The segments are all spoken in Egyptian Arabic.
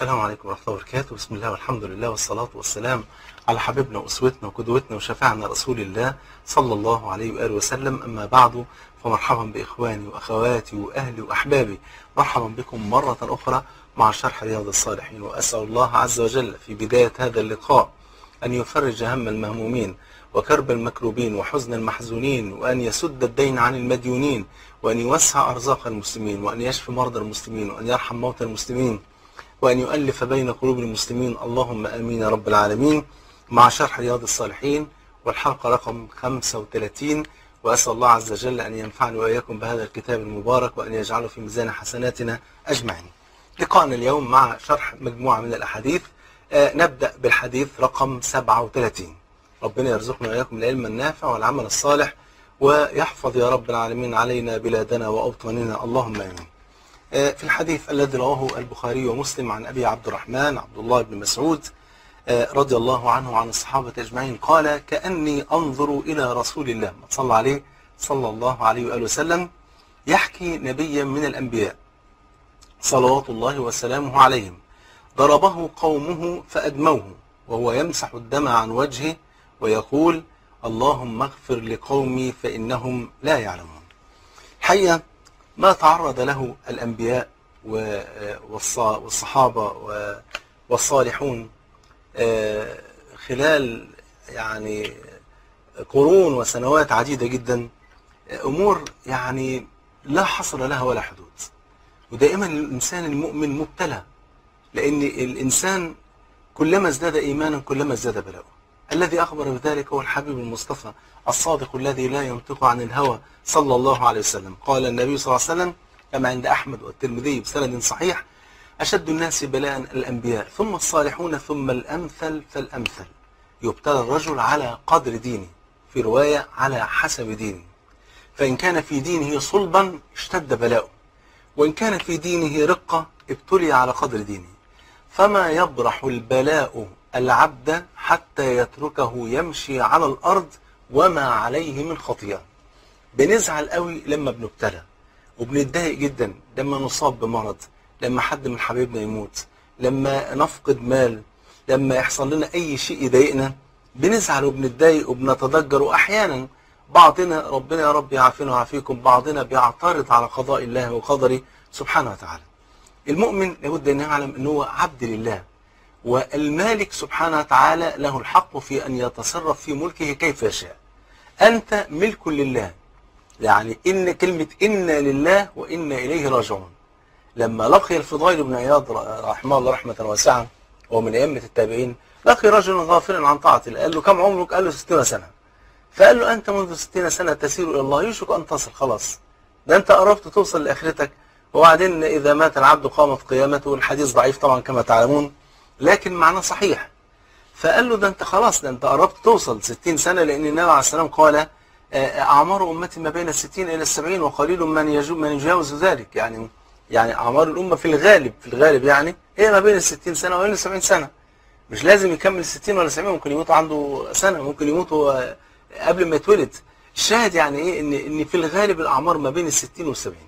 السلام عليكم ورحمة الله وبركاته بسم الله والحمد لله والصلاة والسلام على حبيبنا وأسوتنا وقدوتنا وشفاعنا رسول الله صلى الله عليه وآله وسلم أما بعد فمرحبا بإخواني وأخواتي وأهلي وأحبابي مرحبا بكم مرة أخرى مع شرح رياض الصالحين وأسأل الله عز وجل في بداية هذا اللقاء أن يفرج هم المهمومين وكرب المكروبين وحزن المحزونين وأن يسد الدين عن المديونين وأن يوسع أرزاق المسلمين وأن يشفي مرضى المسلمين وأن يرحم موتى المسلمين وأن يؤلف بين قلوب المسلمين اللهم آمين يا رب العالمين مع شرح رياض الصالحين والحلقة رقم 35 وأسأل الله عز وجل أن ينفعني وإياكم بهذا الكتاب المبارك وأن يجعله في ميزان حسناتنا أجمعين لقاءنا اليوم مع شرح مجموعة من الأحاديث آه نبدأ بالحديث رقم 37 ربنا يرزقنا وإياكم العلم النافع والعمل الصالح ويحفظ يا رب العالمين علينا بلادنا وأوطاننا اللهم آمين في الحديث الذي رواه البخاري ومسلم عن أبي عبد الرحمن عبد الله بن مسعود رضي الله عنه وعن الصحابة أجمعين قال كأني أنظر إلى رسول الله ما صلى عليه صلى الله عليه وآله وسلم يحكي نبيا من الأنبياء صلوات الله وسلامه عليهم ضربه قومه فأدموه وهو يمسح الدم عن وجهه ويقول اللهم اغفر لقومي فإنهم لا يعلمون حقيقة ما تعرض له الأنبياء والصحابة والصالحون خلال يعني قرون وسنوات عديدة جدا أمور يعني لا حصر لها ولا حدود ودائما الإنسان المؤمن مبتلى لأن الإنسان كلما ازداد إيمانا كلما ازداد بلاؤه الذي أخبر بذلك هو الحبيب المصطفى الصادق الذي لا ينطق عن الهوى صلى الله عليه وسلم قال النبي صلى الله عليه وسلم كما عند أحمد والترمذي بسند صحيح أشد الناس بلاء الأنبياء ثم الصالحون ثم الأمثل فالأمثل يبتلى الرجل على قدر دينه في رواية على حسب دينه فإن كان في دينه صلبا اشتد بلاؤه وإن كان في دينه رقة ابتلي على قدر دينه فما يبرح البلاء العبد حتى يتركه يمشي على الأرض وما عليه من خطيئة بنزعل قوي لما بنبتلى وبنتضايق جدا لما نصاب بمرض لما حد من حبايبنا يموت لما نفقد مال لما يحصل لنا أي شيء يضايقنا بنزعل وبنتضايق وبنتضجر وأحيانا بعضنا ربنا يا رب يعافينا ويعافيكم بعضنا بيعترض على قضاء الله وقدره سبحانه وتعالى المؤمن لابد أن يعلم أنه عبد لله والمالك سبحانه وتعالى له الحق في أن يتصرف في ملكه كيف يشاء أنت ملك لله يعني إن كلمة إنا لله وإنا إليه راجعون لما لقي الفضيل بن عياض رحمه الله رحمة واسعة وهو من أئمة التابعين لقي رجل غافلا عن طاعة الله قال له كم عمرك؟ قال له 60 سنة فقال له أنت منذ 60 سنة تسير إلى الله يوشك أن تصل خلاص ده أنت قربت توصل لآخرتك وبعدين إذا مات العبد قامت قيامته الحديث ضعيف طبعا كما تعلمون لكن معناه صحيح فقال له ده انت خلاص ده انت قربت توصل 60 سنة لان النبي عليه السلام قال اعمار امتي ما بين الستين الى السبعين وقليل من يجوز من يجاوز ذلك يعني يعني اعمار الامه في الغالب في الغالب يعني هي ما بين الستين سنة وبين السبعين سنة مش لازم يكمل 60 ولا 70 ممكن يموت عنده سنة ممكن يموت هو قبل ما يتولد الشاهد يعني ايه ان ان في الغالب الاعمار ما بين الستين والسبعين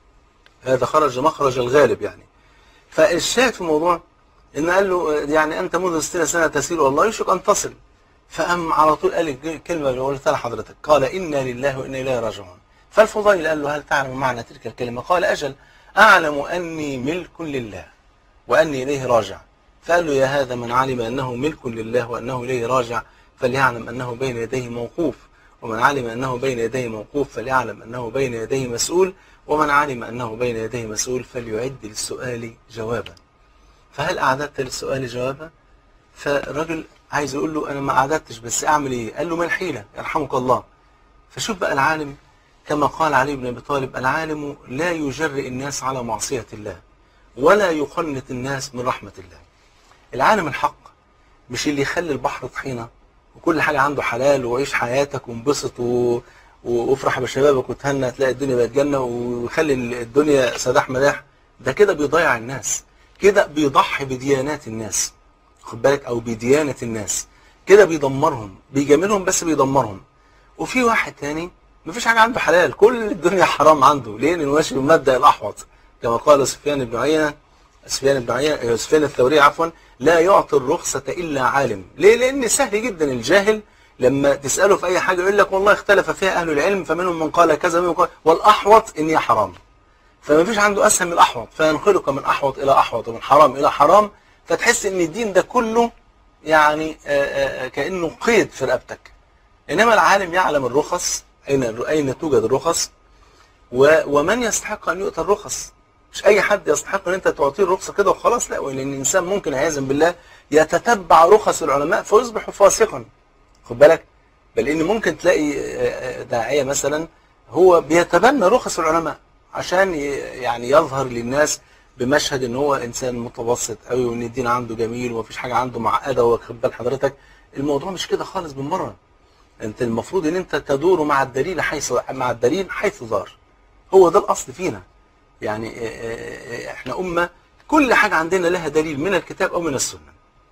هذا خرج مخرج الغالب يعني فالشاهد في الموضوع ان قال له يعني انت منذ 60 سنه تسير والله يشك ان تصل فقام على طول قال الكلمه اللي قلتها لحضرتك قال انا لله وانا اليه راجعون فالفضيل قال له هل تعلم معنى تلك الكلمه قال اجل اعلم اني ملك لله واني اليه راجع فقال له يا هذا من علم انه ملك لله وانه اليه راجع فليعلم انه بين يديه موقوف ومن علم انه بين يديه موقوف فليعلم انه بين يديه مسؤول ومن علم انه بين يديه مسؤول فليعد للسؤال جوابا فهل أعددت للسؤال جوابا فالراجل عايز يقول له أنا ما أعددتش بس أعمل إيه قال له ما الحيلة يرحمك الله فشوف بقى العالم كما قال علي بن أبي طالب العالم لا يجرئ الناس على معصية الله ولا يقنط الناس من رحمة الله العالم الحق مش اللي يخلي البحر طحينة وكل حاجة عنده حلال وعيش حياتك وانبسط و... وافرح بشبابك وتهنى تلاقي الدنيا بقت جنة ويخلي الدنيا سداح مداح ده كده بيضيع الناس كده بيضحي بديانات الناس خد بالك او بديانة الناس كده بيدمرهم بيجاملهم بس بيدمرهم وفي واحد تاني مفيش حاجة عنده حلال كل الدنيا حرام عنده ليه لانه ماشي بمبدأ الاحوط كما قال سفيان بن عيينة سفيان بن عيينة سفيان الثوري عفوا لا يعطي الرخصة إلا عالم ليه؟ لأن سهل جدا الجاهل لما تسأله في أي حاجة يقول لك والله اختلف فيها أهل العلم فمنهم من قال كذا ومنهم قال والأحوط إن هي حرام فما فيش عنده أسهل من الأحوط فينقلك من أحوط إلى أحوط ومن حرام إلى حرام فتحس إن الدين ده كله يعني آآ آآ كأنه قيد في رقبتك إنما العالم يعلم الرخص أين أين توجد الرخص ومن يستحق أن يؤتى الرخص مش أي حد يستحق أن أنت تعطيه الرخصة كده وخلاص لا لأن الإنسان ممكن عياذا بالله يتتبع رخص العلماء فيصبح فاسقا خد بالك بل إن ممكن تلاقي داعية مثلا هو بيتبنى رخص العلماء عشان يعني يظهر للناس بمشهد ان هو انسان متوسط قوي وان الدين عنده جميل ومفيش حاجه عنده معقده واخد بال حضرتك الموضوع مش كده خالص بالمره انت المفروض ان انت تدور مع الدليل حيث مع الدليل حيث دار هو ده الاصل فينا يعني احنا امه كل حاجه عندنا لها دليل من الكتاب او من السنه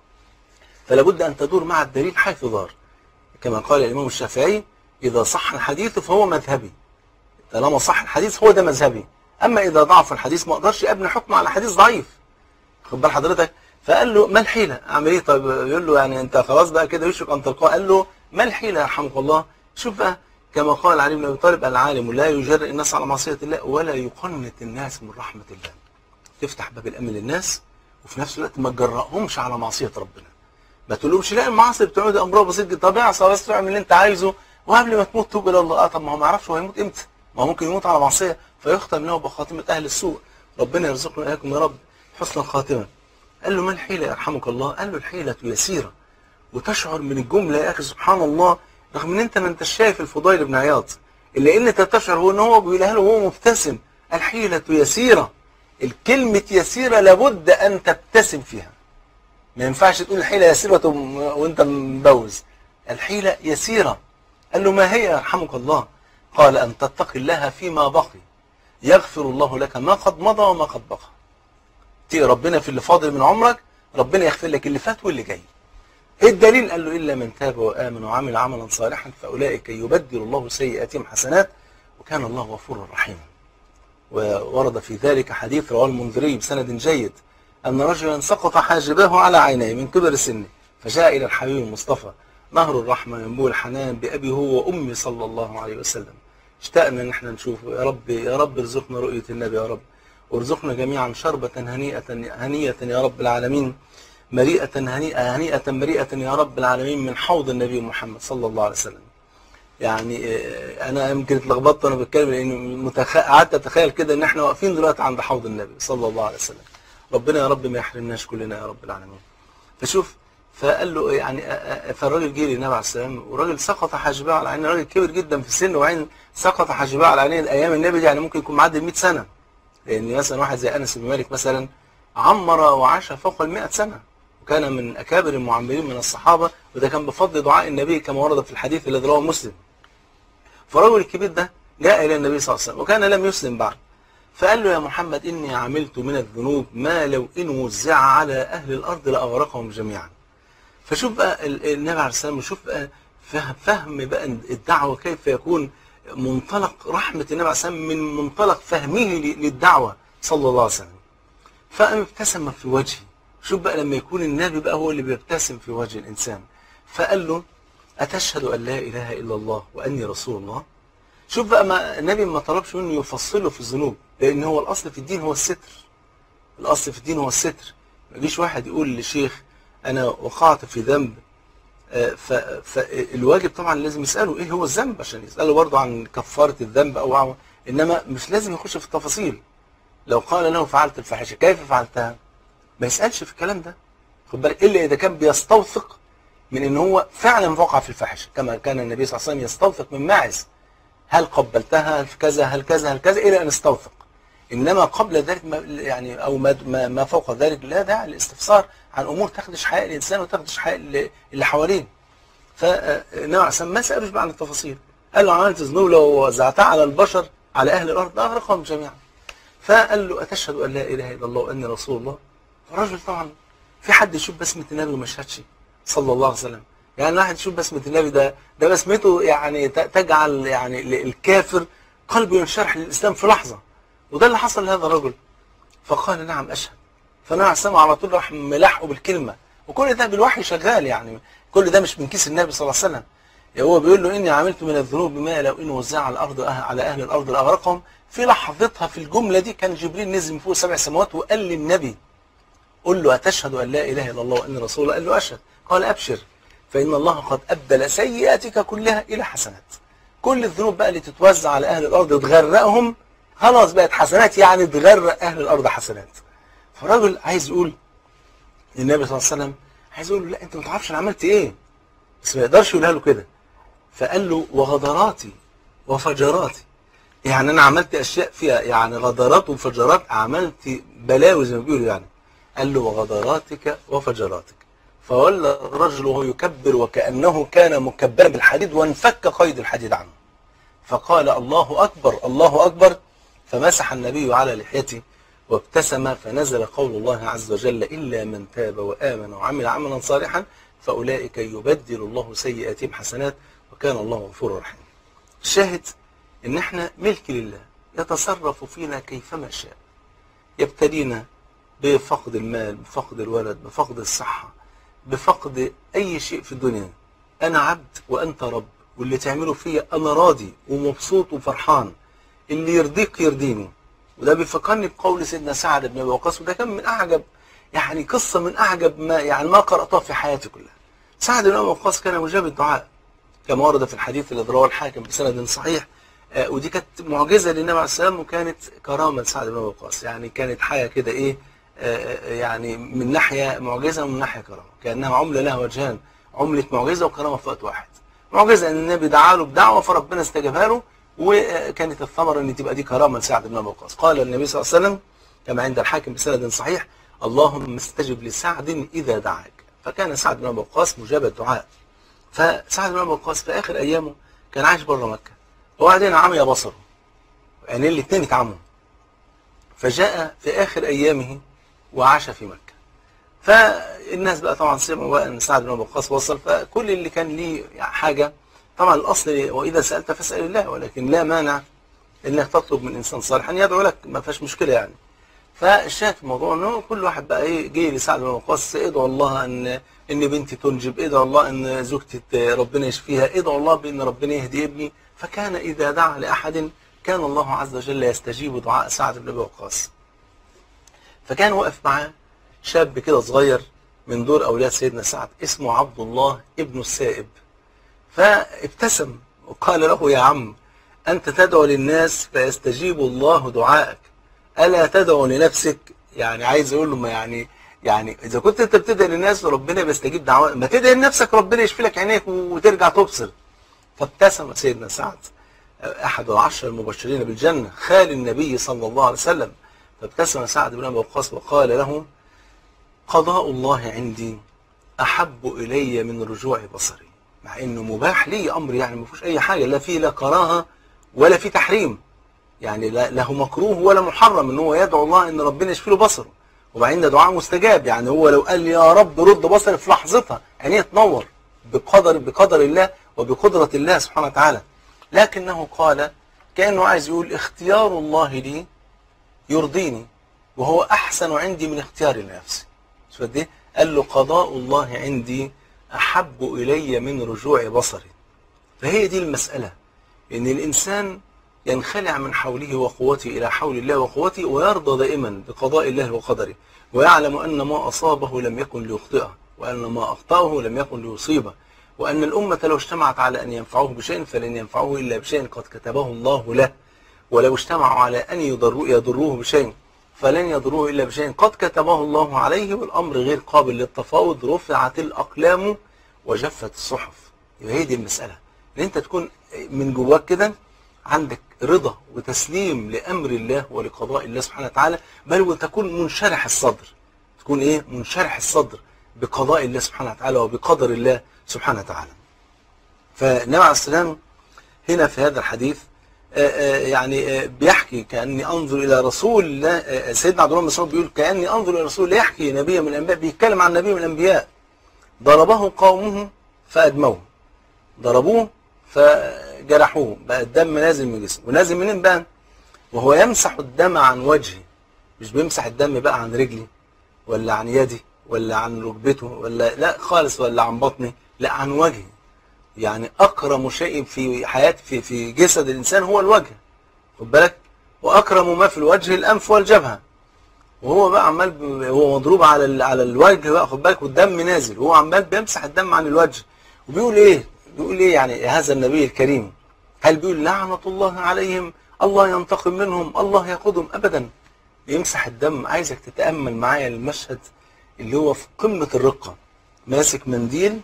فلا بد ان تدور مع الدليل حيث دار كما قال الامام الشافعي اذا صح الحديث فهو مذهبي طالما صح الحديث هو ده مذهبي اما اذا ضعف الحديث ما اقدرش ابني حكم على حديث ضعيف خد بال حضرتك فقال له ما الحيله اعمل ايه طيب يقول له يعني انت خلاص بقى كده يشرك ان تلقاه قال له ما الحيله يرحمك الله شوف بقى كما قال علي بن ابي طالب العالم لا يجرئ الناس على معصيه الله ولا يقنط الناس من رحمه الله تفتح باب الامن للناس وفي نفس الوقت ما تجرأهمش على معصيه ربنا ما تقولهمش لا المعاصي بتوعه دي امرها بسيط جدا طب اعصى بس اعمل اللي انت عايزه وقبل ما تموت توب الى الله اه طب ما هو ما يعرفش هو هيموت امتى ما هو ممكن يموت على معصيه فيختم له بخاتمه اهل السوء ربنا يرزقنا اياكم يا رب حسن الخاتمه قال له ما الحيله يرحمك الله قال له الحيله يسيره وتشعر من الجمله يا اخي سبحان الله رغم ان انت ما انتش شايف الفضيل بن عياض اللي ان انت تشعر هو ان هو بيقولها له وهو مبتسم الحيله يسيره الكلمه يسيره لابد ان تبتسم فيها ما ينفعش تقول الحيله يسيره وانت مبوز الحيله يسيره قال له ما هي يرحمك الله قال أن تتقي الله فيما بقي يغفر الله لك ما قد مضى وما قد بقى تقي ربنا في اللي فاضل من عمرك ربنا يغفر لك اللي فات واللي جاي ايه الدليل قال له إلا من تاب وآمن وعمل عملا صالحا فأولئك يبدل الله سيئاتهم حسنات وكان الله غفورا رحيما وورد في ذلك حديث رواه المنذري بسند جيد أن رجلا سقط حاجباه على عينيه من كبر سنه فجاء إلى الحبيب المصطفى نهر الرحمة ينبوع الحنان بأبي هو وأمي صلى الله عليه وسلم اشتقنا ان احنا نشوفه يا رب يا رب ارزقنا رؤية النبي يا رب وارزقنا جميعا شربة هنيئة هنيئة يا رب العالمين مريئة هنيئة هنيئة مريئة يا رب العالمين من حوض النبي محمد صلى الله عليه وسلم يعني انا يمكن اتلخبطت وانا بتكلم لان متخ... قعدت اتخيل كده ان احنا واقفين دلوقتي عند حوض النبي صلى الله عليه وسلم ربنا يا رب ما يحرمناش كلنا يا رب العالمين فشوف فقال له يعني فالراجل جه للنبي عليه السلام والراجل سقط حاجباه على عينه راجل كبر جدا في السن وعين سقط حاجباه على عينيه ايام النبي دي يعني ممكن يكون معدي ال 100 سنه لان مثلا واحد زي انس بن مالك مثلا عمر وعاش فوق ال 100 سنه وكان من اكابر المعمرين من الصحابه وده كان بفضل دعاء النبي كما ورد في الحديث الذي رواه مسلم فالرجل الكبير ده جاء الى النبي صلى الله عليه وسلم وكان لم يسلم بعد فقال له يا محمد اني عملت من الذنوب ما لو ان وزع على اهل الارض لاغرقهم جميعا فشوف بقى النبي عليه السلام وشوف بقى فهم, فهم بقى الدعوة كيف يكون منطلق رحمة النبي عليه السلام من منطلق فهمه للدعوة صلى الله عليه وسلم فقام ابتسم في وجهه شوف بقى لما يكون النبي بقى هو اللي بيبتسم في وجه الإنسان فقال له أتشهد أن لا إله إلا الله وأني رسول الله شوف بقى ما النبي ما طلبش منه يفصله في الذنوب لأن هو الأصل في الدين هو الستر الأصل في الدين هو الستر ما يجيش واحد يقول لشيخ انا وقعت في ذنب فالواجب طبعا لازم يساله ايه هو الذنب عشان يساله برضه عن كفاره الذنب او عم. انما مش لازم يخش في التفاصيل لو قال له فعلت الفاحشه كيف فعلتها ما يسالش في الكلام ده خد بالك الا اذا كان بيستوثق من ان هو فعلا وقع في الفاحشه كما كان النبي صلى الله عليه وسلم يستوثق من ماعز هل قبلتها هل كذا هل كذا هل كذا الى ان استوثق انما قبل ذلك ما يعني او ما ما فوق ذلك لا داعي للاستفسار عن امور تخدش حياء الانسان وتخدش حياء اللي حواليه فالنبي عليه الصلاه ما سالوش بقى عن التفاصيل قال له عملت ذنوب لو وزعتها على البشر على اهل الارض اغرقهم جميعا فقال له اتشهد ان لا اله الا الله واني رسول الله الراجل طبعا في حد يشوف بسمه النبي وما شهدش صلى الله عليه وسلم يعني واحد يشوف بسمه النبي ده ده بسمته يعني تجعل يعني الكافر قلبه ينشرح للاسلام في لحظه وده اللي حصل لهذا الرجل فقال نعم أشهد فالنبي عليه الصلاه والسلام على طول راح ملاحقه بالكلمه وكل ده بالوحي شغال يعني كل ده مش من كيس النبي صلى الله عليه وسلم هو بيقول له اني عملت من الذنوب ما لو ان وزع على الارض على اهل الارض لاغرقهم في لحظتها في الجمله دي كان جبريل نزل من فوق سبع سماوات وقال للنبي قل له أتشهد أن لا إله إلا الله وأن رسول الله قال له أشهد قال أبشر فإن الله قد أبدل سيئاتك كلها إلى حسنات كل الذنوب بقى اللي تتوزع على أهل الأرض تغرقهم خلاص بقت حسنات يعني تغرق أهل الأرض حسنات فالراجل عايز يقول للنبي صلى الله عليه وسلم عايز يقول له لا أنت ما تعرفش أنا عملت إيه بس ما يقدرش يقولها له كده فقال له وغدراتي وفجراتي يعني أنا عملت أشياء فيها يعني غدرات وفجرات عملت بلاوي زي ما بيقولوا يعني قال له وغدراتك وفجراتك فولى الرجل وهو يكبر وكأنه كان مكبرا بالحديد وانفك قيد الحديد عنه فقال الله أكبر الله أكبر فمسح النبي على لحيته وابتسم فنزل قول الله عز وجل إلا من تاب وآمن وعمل عملا صالحا فأولئك يبدل الله سيئاتهم حسنات وكان الله غفورا رحيما الشاهد ان احنا ملك لله يتصرف فينا كيفما شاء يبتلينا بفقد المال بفقد الولد بفقد الصحة بفقد أي شيء في الدنيا أنا عبد وأنت رب واللي تعمله فيا أنا راضي ومبسوط وفرحان اللي يرضيك يرضيني وده بيفكرني بقول سيدنا سعد بن أبي وقاص وده كان من أعجب يعني قصة من أعجب ما يعني ما قرأتها في حياتي كلها سعد بن أبي وقاص كان مجاب الدعاء كما ورد في الحديث الذي رواه الحاكم بسند صحيح آه ودي كانت معجزة للنبي عليه السلام وكانت كرامة لسعد بن أبي وقاص يعني كانت حاجة كده إيه يعني من ناحية معجزة ومن ناحية كرامة كأنها عملة لها وجهان عملة معجزة وكرامة في وقت واحد معجزة أن النبي دعا له بدعوة فربنا استجابها له وكانت الثمرة أن تبقى دي كرامة لسعد بن أبي وقاص قال النبي صلى الله عليه وسلم كما عند الحاكم بسند صحيح اللهم استجب لسعد إذا دعاك فكان سعد بن أبي وقاص مجاب الدعاء فسعد بن أبي وقاص في آخر أيامه كان عايش بره مكة وبعدين عمي بصره يعني الاثنين اتعموا فجاء في آخر أيامه وعاش في مكة فالناس بقى طبعا سمعوا بقى ان سعد بن ابي وقاص وصل فكل اللي كان ليه حاجه طبعا الاصل واذا سالت فاسال الله ولكن لا مانع انك تطلب من انسان صالح ان يدعو لك ما فيهاش مشكله يعني فالشاهد في الموضوع انه كل واحد بقى ايه جه لسعد بن ابي وقاص ادعو الله ان ان بنتي تنجب ادعو الله ان زوجتي ربنا يشفيها ادعو الله بان ربنا يهدي ابني فكان اذا دعا لاحد كان الله عز وجل يستجيب دعاء سعد بن ابي وقاص فكان واقف معاه شاب كده صغير من دور أولاد سيدنا سعد اسمه عبد الله ابن السائب فابتسم وقال له يا عم أنت تدعو للناس فيستجيب الله دعائك ألا تدعو لنفسك يعني عايز أقول له ما يعني يعني إذا كنت أنت بتدعي للناس وربنا بيستجيب دعوات ما تدعي لنفسك ربنا يشفي لك عينيك وترجع تبصر فابتسم سيدنا سعد أحد العشر المبشرين بالجنة خال النبي صلى الله عليه وسلم فابتسم سعد بن ابي وقاص وقال له قضاء الله عندي احب الي من رجوع بصري مع انه مباح لي امر يعني ما فيهوش اي حاجه لا فيه لا كراهه ولا فيه تحريم يعني لا له مكروه ولا محرم ان هو يدعو الله ان ربنا يشفي له بصره وبعدين ده دعاء مستجاب يعني هو لو قال يا رب رد بصري في لحظتها عينيه تنور بقدر بقدر الله وبقدره الله سبحانه وتعالى لكنه قال كانه عايز يقول اختيار الله لي يرضيني وهو أحسن عندي من اختياري لنفسي شوف قد ايه؟ قال له قضاء الله عندي أحب إلي من رجوع بصري فهي دي المسألة إن الإنسان ينخلع من حوله وقوته إلى حول الله وقوته ويرضى دائما بقضاء الله وقدره ويعلم أن ما أصابه لم يكن ليخطئه وأن ما أخطأه لم يكن ليصيبه وأن الأمة لو اجتمعت على أن ينفعوه بشيء فلن ينفعوه إلا بشيء قد كتبه الله له ولو اجتمعوا على أن يضروه, يضروه بشيء فلن يضروه إلا بشيء قد كتبه الله عليه والأمر غير قابل للتفاوض رفعت الأقلام وجفت الصحف يبقى هي دي المسألة إن أنت تكون من جواك كده عندك رضا وتسليم لأمر الله ولقضاء الله سبحانه وتعالى بل وتكون منشرح الصدر تكون إيه منشرح الصدر بقضاء الله سبحانه وتعالى وبقدر الله سبحانه وتعالى فالنبي عليه السلام هنا في هذا الحديث يعني بيحكي كأني أنظر إلى رسول الله سيدنا عبد الله بن مسعود بيقول كأني أنظر إلى رسول الله يحكي نبي من الأنبياء بيتكلم عن نبي من الأنبياء ضربه قومه فأدموه ضربوه فجرحوه بقى الدم نازل من جسمه ونازل منين بقى وهو يمسح الدم عن وجهه مش بيمسح الدم بقى عن رجلي ولا عن يدي ولا عن ركبته ولا لا خالص ولا عن بطني لا عن وجهي يعني اكرم شيء في حياه في في جسد الانسان هو الوجه خد بالك واكرم ما في الوجه الانف والجبهه وهو بقى عمال ب- هو مضروب على ال- على الوجه بقى خد بالك والدم نازل وهو عمال بيمسح الدم عن الوجه وبيقول ايه بيقول ايه يعني هذا النبي الكريم هل بيقول لعنة الله عليهم الله ينتقم منهم الله ياخذهم ابدا يمسح الدم عايزك تتامل معايا المشهد اللي هو في قمه الرقه ماسك منديل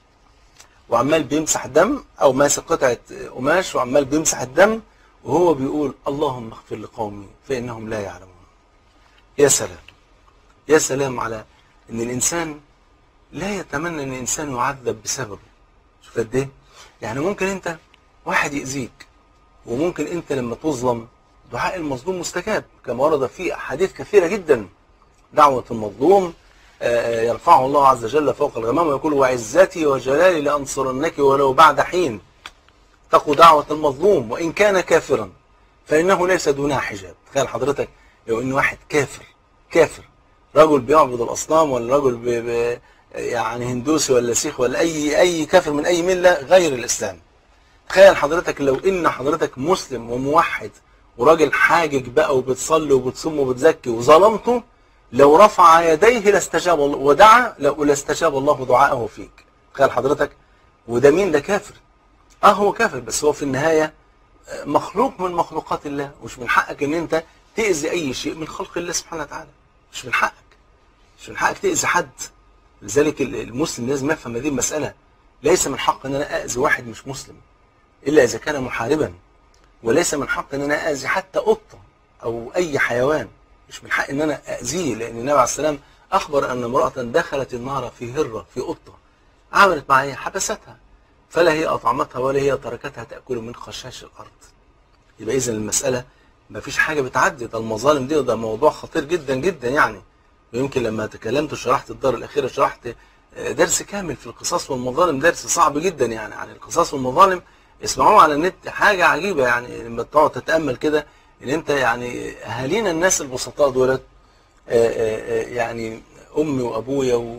وعمال بيمسح دم او ماسك قطعه قماش وعمال بيمسح الدم وهو بيقول اللهم اغفر لقومي فانهم لا يعلمون يا سلام يا سلام على ان الانسان لا يتمنى ان الانسان يعذب بسببه شوف قد ايه يعني ممكن انت واحد يأذيك وممكن انت لما تظلم دعاء المظلوم مستجاب كما ورد في احاديث كثيره جدا دعوه المظلوم آه، يرفعه الله عز وجل فوق الغمام ويقول وعزتي وجلالي لانصرنك ولو بعد حين تقوا دعوه المظلوم وان كان كافرا فانه ليس دونها حجاب تخيل حضرتك لو ان واحد كافر كافر رجل بيعبد الاصنام ولا رجل ب... ب... يعني هندوسي ولا سيخ ولا اي اي كافر من اي مله غير الاسلام تخيل حضرتك لو ان حضرتك مسلم وموحد وراجل حاجج بقى وبتصلي وبتصوم وبتزكي وظلمته لو رفع يديه لاستجاب الله ودعا لو لاستجاب الله دعاءه فيك تخيل حضرتك وده مين ده كافر اه هو كافر بس هو في النهايه مخلوق من مخلوقات الله مش من حقك ان انت تأذي اي شيء من خلق الله سبحانه وتعالى مش من حقك مش من حقك تأذي حد لذلك المسلم لازم يفهم هذه المسألة ليس من حق ان انا اذي واحد مش مسلم الا اذا كان محاربا وليس من حق ان انا اذي حتى قطة او اي حيوان مش من حق ان انا اذيه لان النبي عليه السلام اخبر ان امرأة دخلت النار في هرة في قطة عملت معايا حبستها فلا هي اطعمتها ولا هي تركتها تاكل من خشاش الارض يبقى اذا المساله ما فيش حاجه بتعدي ده المظالم دي وده موضوع خطير جدا جدا يعني ويمكن لما تكلمت وشرحت الدار الاخيره شرحت درس كامل في القصاص والمظالم درس صعب جدا يعني عن القصاص والمظالم اسمعوه على النت حاجه عجيبه يعني لما تقعد تتامل كده ان انت يعني اهالينا الناس البسطاء دولت يعني امي وابويا و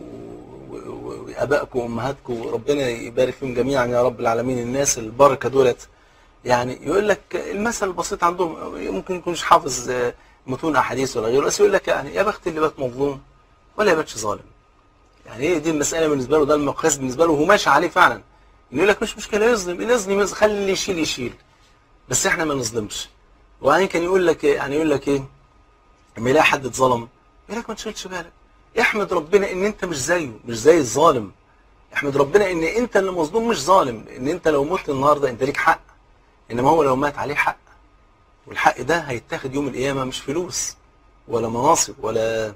وابائكم وامهاتكم وربنا يبارك فيهم جميعا يا رب العالمين الناس البركه دولت يعني يقول لك المثل البسيط عندهم ممكن يكونش حافظ متون احاديث ولا غيره بس يقول لك يعني يا بخت اللي بات مظلوم ولا يباتش ظالم يعني هي دي المساله بالنسبه له ده المقياس بالنسبه له وهو ماشي عليه فعلا يقول لك مش مشكله يظلم اللي يظلم يظلم خلي اللي يشيل يشيل بس احنا ما نظلمش وبعدين كان يقول لك يعني يقول لك ايه لما يلاقي حد اتظلم يقول لك ما تشيلش بالك احمد ربنا ان انت مش زيه مش زي الظالم احمد ربنا ان انت اللي مظلوم مش ظالم ان انت لو مت النهارده انت ليك حق انما هو لو مات عليه حق والحق ده هيتاخد يوم القيامه مش فلوس ولا مناصب ولا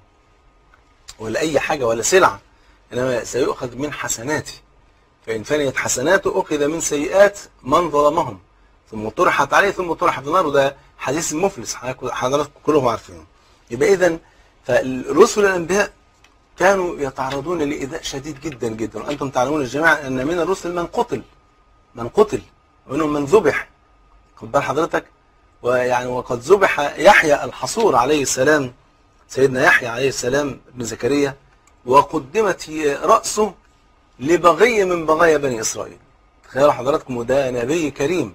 ولا اي حاجه ولا سلعه انما سيؤخذ من حسناته فان فنيت حسناته اخذ من سيئات من ظلمهم ثم طرحت عليه ثم طرح في النار وده حديث المفلس حضراتكم كلهم عارفينه يبقى اذا فالرسل الانبياء كانوا يتعرضون لإيذاء شديد جدا جدا وأنتم تعلمون الجميع أن من الرسل من قتل من قتل ومنهم من ذبح خد بال حضرتك ويعني وقد ذبح يحيى الحصور عليه السلام سيدنا يحيى عليه السلام ابن زكريا وقدمت رأسه لبغي من بغايا بني إسرائيل تخيلوا حضراتكم وده نبي كريم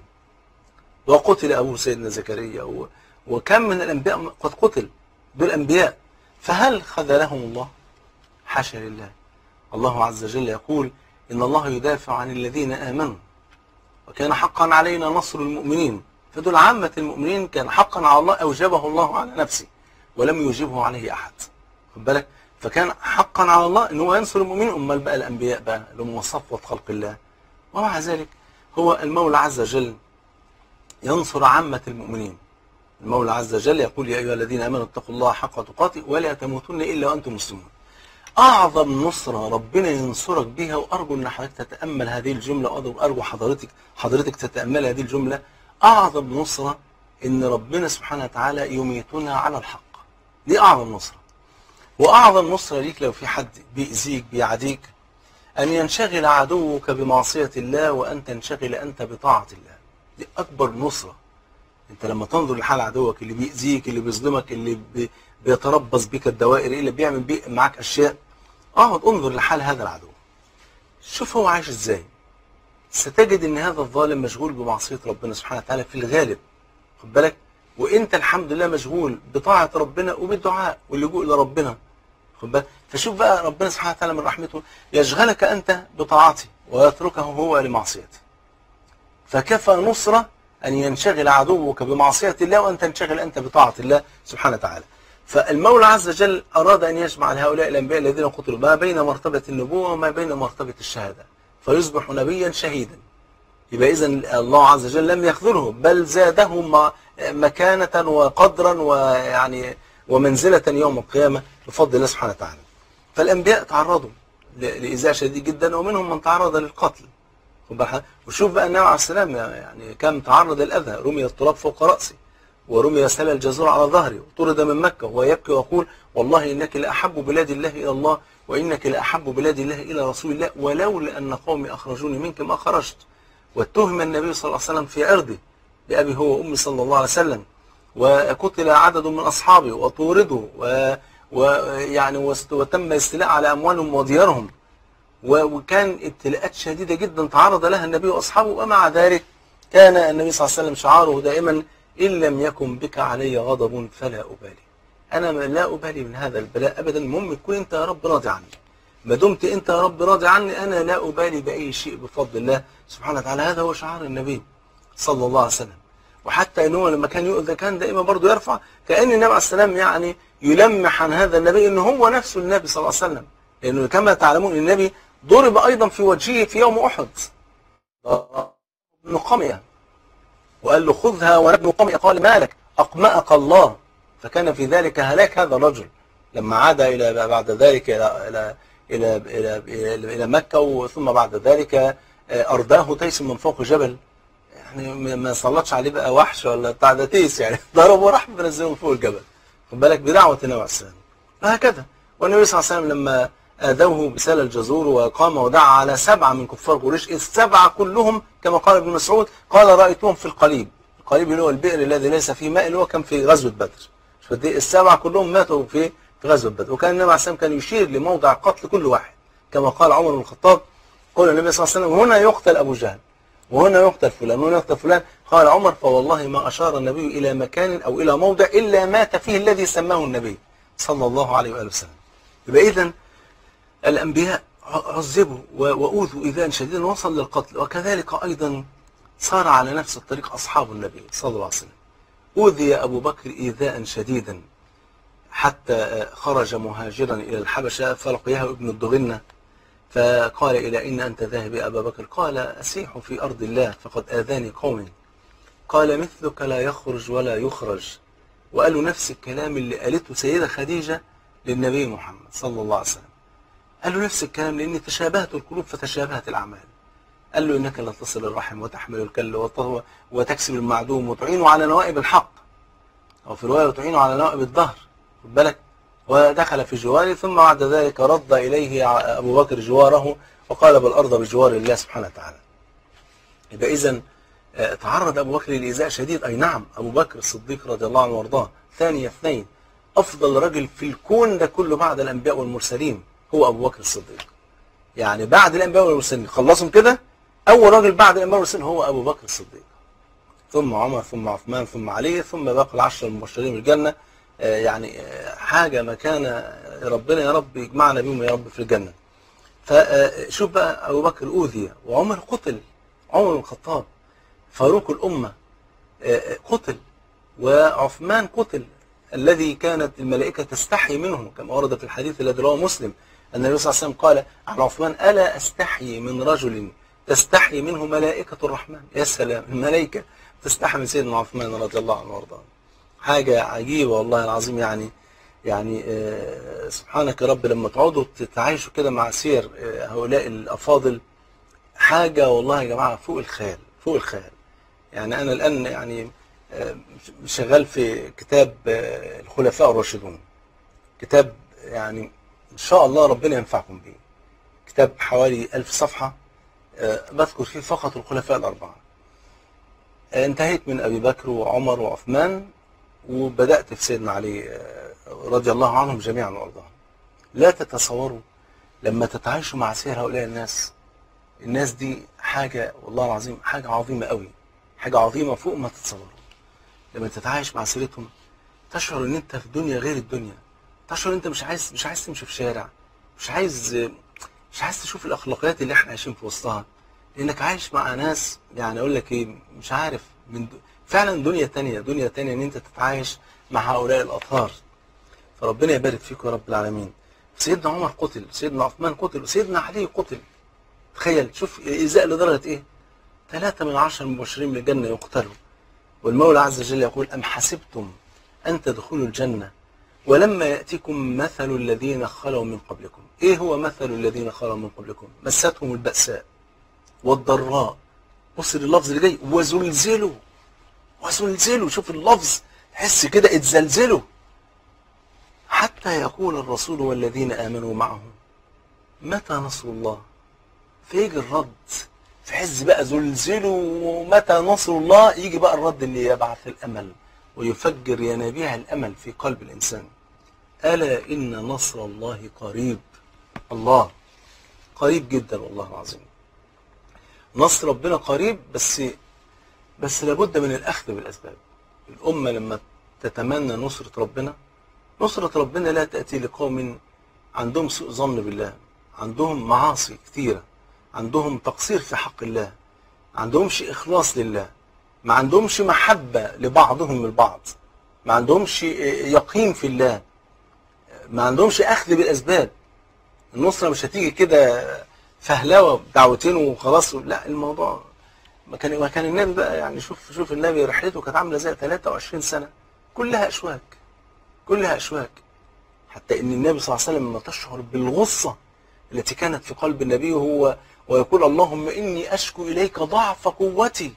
وقتل أبوه سيدنا زكريا وكم من الأنبياء قد قتل دول أنبياء فهل خذلهم الله حاشا لله الله عز وجل يقول إن الله يدافع عن الذين آمنوا وكان حقا علينا نصر المؤمنين فدول عامة المؤمنين كان حقا على الله أوجبه الله على نفسه ولم يوجبه عليه أحد خد بالك فكان حقا على الله ان هو ينصر المؤمنين امال بقى الانبياء بقى اللي هم صفوه خلق الله ومع ذلك هو المولى عز وجل ينصر عامه المؤمنين المولى عز وجل يقول يا ايها الذين امنوا اتقوا الله حق تقاته ولا تموتن الا وانتم مسلمون اعظم نصره ربنا ينصرك بها وارجو ان حضرتك تتامل هذه الجمله وارجو حضرتك حضرتك تتامل هذه الجمله اعظم نصره ان ربنا سبحانه وتعالى يميتنا على الحق دي اعظم نصره واعظم نصره ليك لو في حد بيأذيك بيعاديك ان ينشغل عدوك بمعصيه الله وان تنشغل انت بطاعه الله دي اكبر نصره انت لما تنظر لحال عدوك اللي بيأذيك اللي بيظلمك اللي بيتربص بك الدوائر ايه اللي بيعمل بيك معاك اشياء اقعد انظر لحال هذا العدو شوف هو عايش ازاي ستجد ان هذا الظالم مشغول بمعصيه ربنا سبحانه وتعالى في الغالب خد بالك وانت الحمد لله مشغول بطاعه ربنا وبالدعاء واللجوء لربنا خد بالك فشوف بقى ربنا سبحانه وتعالى من رحمته يشغلك انت بطاعته ويتركه هو لمعصيته فكفى نصرة أن ينشغل عدوك بمعصية الله وأن تنشغل أنت بطاعة الله سبحانه وتعالى فالمولى عز وجل أراد أن يجمع هؤلاء الأنبياء الذين قتلوا ما بين مرتبة النبوة وما بين مرتبة الشهادة فيصبح نبيا شهيدا يبقى إذا الله عز وجل لم يخذله بل زاده م- مكانة وقدرا ويعني ومنزلة يوم القيامة بفضل الله سبحانه وتعالى فالأنبياء تعرضوا ل- لإيذاء شديد جدا ومنهم من تعرض للقتل خد بالك؟ وشوف بقى النبي عليه السلام يعني كم تعرض الأذى رمي التراب فوق رأسه ورمي سل الجزور على ظهره وطرد من مكة وهو يبكي ويقول والله إنك لأحب بلاد الله إلى الله وإنك لأحب بلاد الله إلى رسول الله ولولا أن قومي أخرجوني منك ما خرجت واتهم النبي صلى الله عليه وسلم في عرضه بأبي هو وأمي صلى الله عليه وسلم وقتل عدد من أصحابه وطوردوا و- ويعني واست- وتم الاستيلاء على أموالهم وديارهم و- وكان ابتلاءات شديدة جدا تعرض لها النبي وأصحابه ومع ذلك كان النبي صلى الله عليه وسلم شعاره دائما إن لم يكن بك علي غضب فلا أبالي أنا ما- لا أبالي من هذا البلاء أبدا المهم تكون أنت يا رب راضي عني ما دمت أنت يا رب راضي عني أنا لا أبالي بأي شيء بفضل الله سبحانه وتعالى هذا هو شعار النبي صلى الله عليه وسلم وحتى ان هو لما كان يؤذى كان دائما برضه يرفع كان النبي عليه السلام يعني يلمح عن هذا النبي ان هو نفسه النبي صلى الله عليه وسلم لانه كما تعلمون النبي ضرب ايضا في وجهه في يوم احد ابن قميه وقال له خذها وانا ابن قميه قال ما لك اقمأك الله فكان في ذلك هلاك هذا الرجل لما عاد الى بعد ذلك الى الى الى الى, إلى, إلى مكه وثم بعد ذلك آه، ارداه تيس من فوق جبل يعني ما- ما صلتش عليه بقى وحش ولا بتاع ده تيس يعني ضربه وراح منزله من فوق الجبل خد بالك بدعوه النبي عليه السلام وهكذا والنبي صلى الله عليه وسلم لما آذوه بسال الجزور وقام ودعا على سبعة من كفار قريش السبعة كلهم كما قال ابن مسعود قال رأيتهم في القليب القليب اللي هو البئر الذي ليس فيه ماء اللي هو كان في غزوة بدر شوف قد إيه السبعة كلهم ماتوا في في غزوة بدر وكان النبي عليه السلام كان يشير لموضع قتل كل واحد كما قال عمر بن الخطاب قال النبي صلى الله عليه وسلم هنا يقتل أبو جهل وهنا يقتل فلان وهنا يقتل فلان قال عمر فوالله ما أشار النبي إلى مكان أو إلى موضع إلا مات فيه الذي سماه النبي صلى الله عليه وآله وسلم يبقى إذن الأنبياء عذبوا و- وأوذوا إيذاء شديدا وصل للقتل وكذلك أيضا صار على نفس الطريق أصحاب النبي صلى الله عليه وسلم أوذي أبو بكر إيذاء شديدا حتى خرج مهاجرا إلى الحبشة فلقيه ابن الدغنة فقال إلى أين أنت ذاهب يا أبا بكر قال أسيح في أرض الله فقد آذاني قومي قال مثلك لا يخرج ولا يخرج وقالوا نفس الكلام اللي قالته سيدة خديجة للنبي محمد صلى الله عليه وسلم قالوا نفس الكلام لأن تشابهت القلوب فتشابهت الأعمال قال له إنك لا تصل الرحم وتحمل الكل وت- وتكسب المعدوم وتعين على نوائب الحق أو في رواية وتعين على نوائب الظهر خد بالك ودخل في جواره ثم بعد ذلك رد إليه ع- أبو بكر جواره وقال بل أرضى بجوار الله سبحانه وتعالى يبقى إذا تعرض أبو بكر لإيذاء شديد أي نعم أبو بكر الصديق رضي الله عنه وارضاه ثاني اثنين أفضل رجل في الكون ده كله بعد الأنبياء والمرسلين هو أبو بكر الصديق يعني بعد الأنبياء والمرسلين خلصهم كده أول راجل بعد الأنبياء والمرسلين هو أبو بكر الصديق ثم عمر ثم عثمان ثم علي ثم باقي العشرة المبشرين بالجنة آه، يعني آه، حاجة مكانة ربنا يا رب يجمعنا بيهم يا رب في الجنة فشوف بقى أبو بكر أوذي وعمر قتل عمر بن الخطاب فاروق الأمة آه، قتل وعثمان قتل الذي كانت الملائكة تستحي منه كما ورد في الحديث الذي رواه مسلم أن النبي صلى الله عليه وسلم قال عن عثمان ألا أستحي من رجل تستحي منه ملائكة الرحمن يا سلام الملائكة تستحي من سيدنا عثمان رضي الله عنه وارضاه حاجة عجيبة والله العظيم يعني يعني آه، سبحانك يا رب لما تقعدوا تتعايشوا كده مع سير آه، هؤلاء الأفاضل حاجة والله يا جماعة فوق الخيال فوق الخيال يعني أنا الآن يعني آه، شغال في كتاب آه، الخلفاء الراشدون كتاب يعني إن شاء الله ربنا ينفعكم به كتاب حوالي ألف صفحة آه، بذكر فيه فقط الخلفاء الأربعة آه، انتهيت من أبي بكر وعمر وعثمان وبدأت في سيدنا علي آه، رضي الله عنهم جميعا وارضاهم لا تتصوروا لما تتعايشوا مع سير هؤلاء الناس الناس دي حاجة والله العظيم حاجة عظيمة قوي حاجة عظيمة فوق ما تتصوروا لما تتعايش مع سيرتهم تشعر ان انت في دنيا غير الدنيا تشعر ان انت مش عايز مش عايز تمشي في شارع مش عايز مش عايز تشوف الاخلاقيات اللي احنا عايشين في وسطها لانك عايش مع ناس يعني اقول لك ايه مش عارف من د... فعلا دنيا تانية دنيا تانية ان انت تتعايش مع هؤلاء الاطهار فربنا يبارك فيكم يا رب العالمين سيدنا عمر قتل سيدنا عثمان قتل وسيدنا علي قتل تخيل شوف الإيذاء لدرجة إيه ثلاثة من عشر مبشرين من الجنة يقتلوا والمولى عز وجل يقول أم حسبتم أن تدخلوا الجنة ولما يأتيكم مثل الذين خلوا من قبلكم إيه هو مثل الذين خلوا من قبلكم مستهم البأساء والضراء بص اللفظ اللي جاي وزلزلوا وزلزلوا شوف اللفظ تحس كده اتزلزلوا حتى يقول الرسول والذين آمنوا معه متى نصر الله فيجي الرد في حز بقى زلزلوا ومتى نصر الله يجي بقى الرد اللي يبعث الأمل ويفجر ينابيع الأمل في قلب الإنسان ألا إن نصر الله قريب الله قريب جدا والله العظيم نصر ربنا قريب بس بس لابد من الأخذ بالأسباب الأمة لما تتمنى نصرة ربنا نصرة ربنا لا تأتي لقوم عندهم سوء ظن بالله عندهم معاصي كثيرة عندهم تقصير في حق الله ما عندهمش إخلاص لله ما عندهمش محبة لبعضهم البعض ما عندهمش يقين في الله ما عندهمش أخذ بالأسباب النصرة مش هتيجي كده فهلوة بدعوتين وخلاص لا الموضوع ما كان ما كان النبي بقى يعني شوف شوف النبي رحلته كانت عامله زي 23 سنه كلها اشواك كلها اشواك حتى ان النبي صلى الله عليه وسلم لما تشعر بالغصه التي كانت في قلب النبي هو ويقول اللهم اني اشكو اليك ضعف قوتي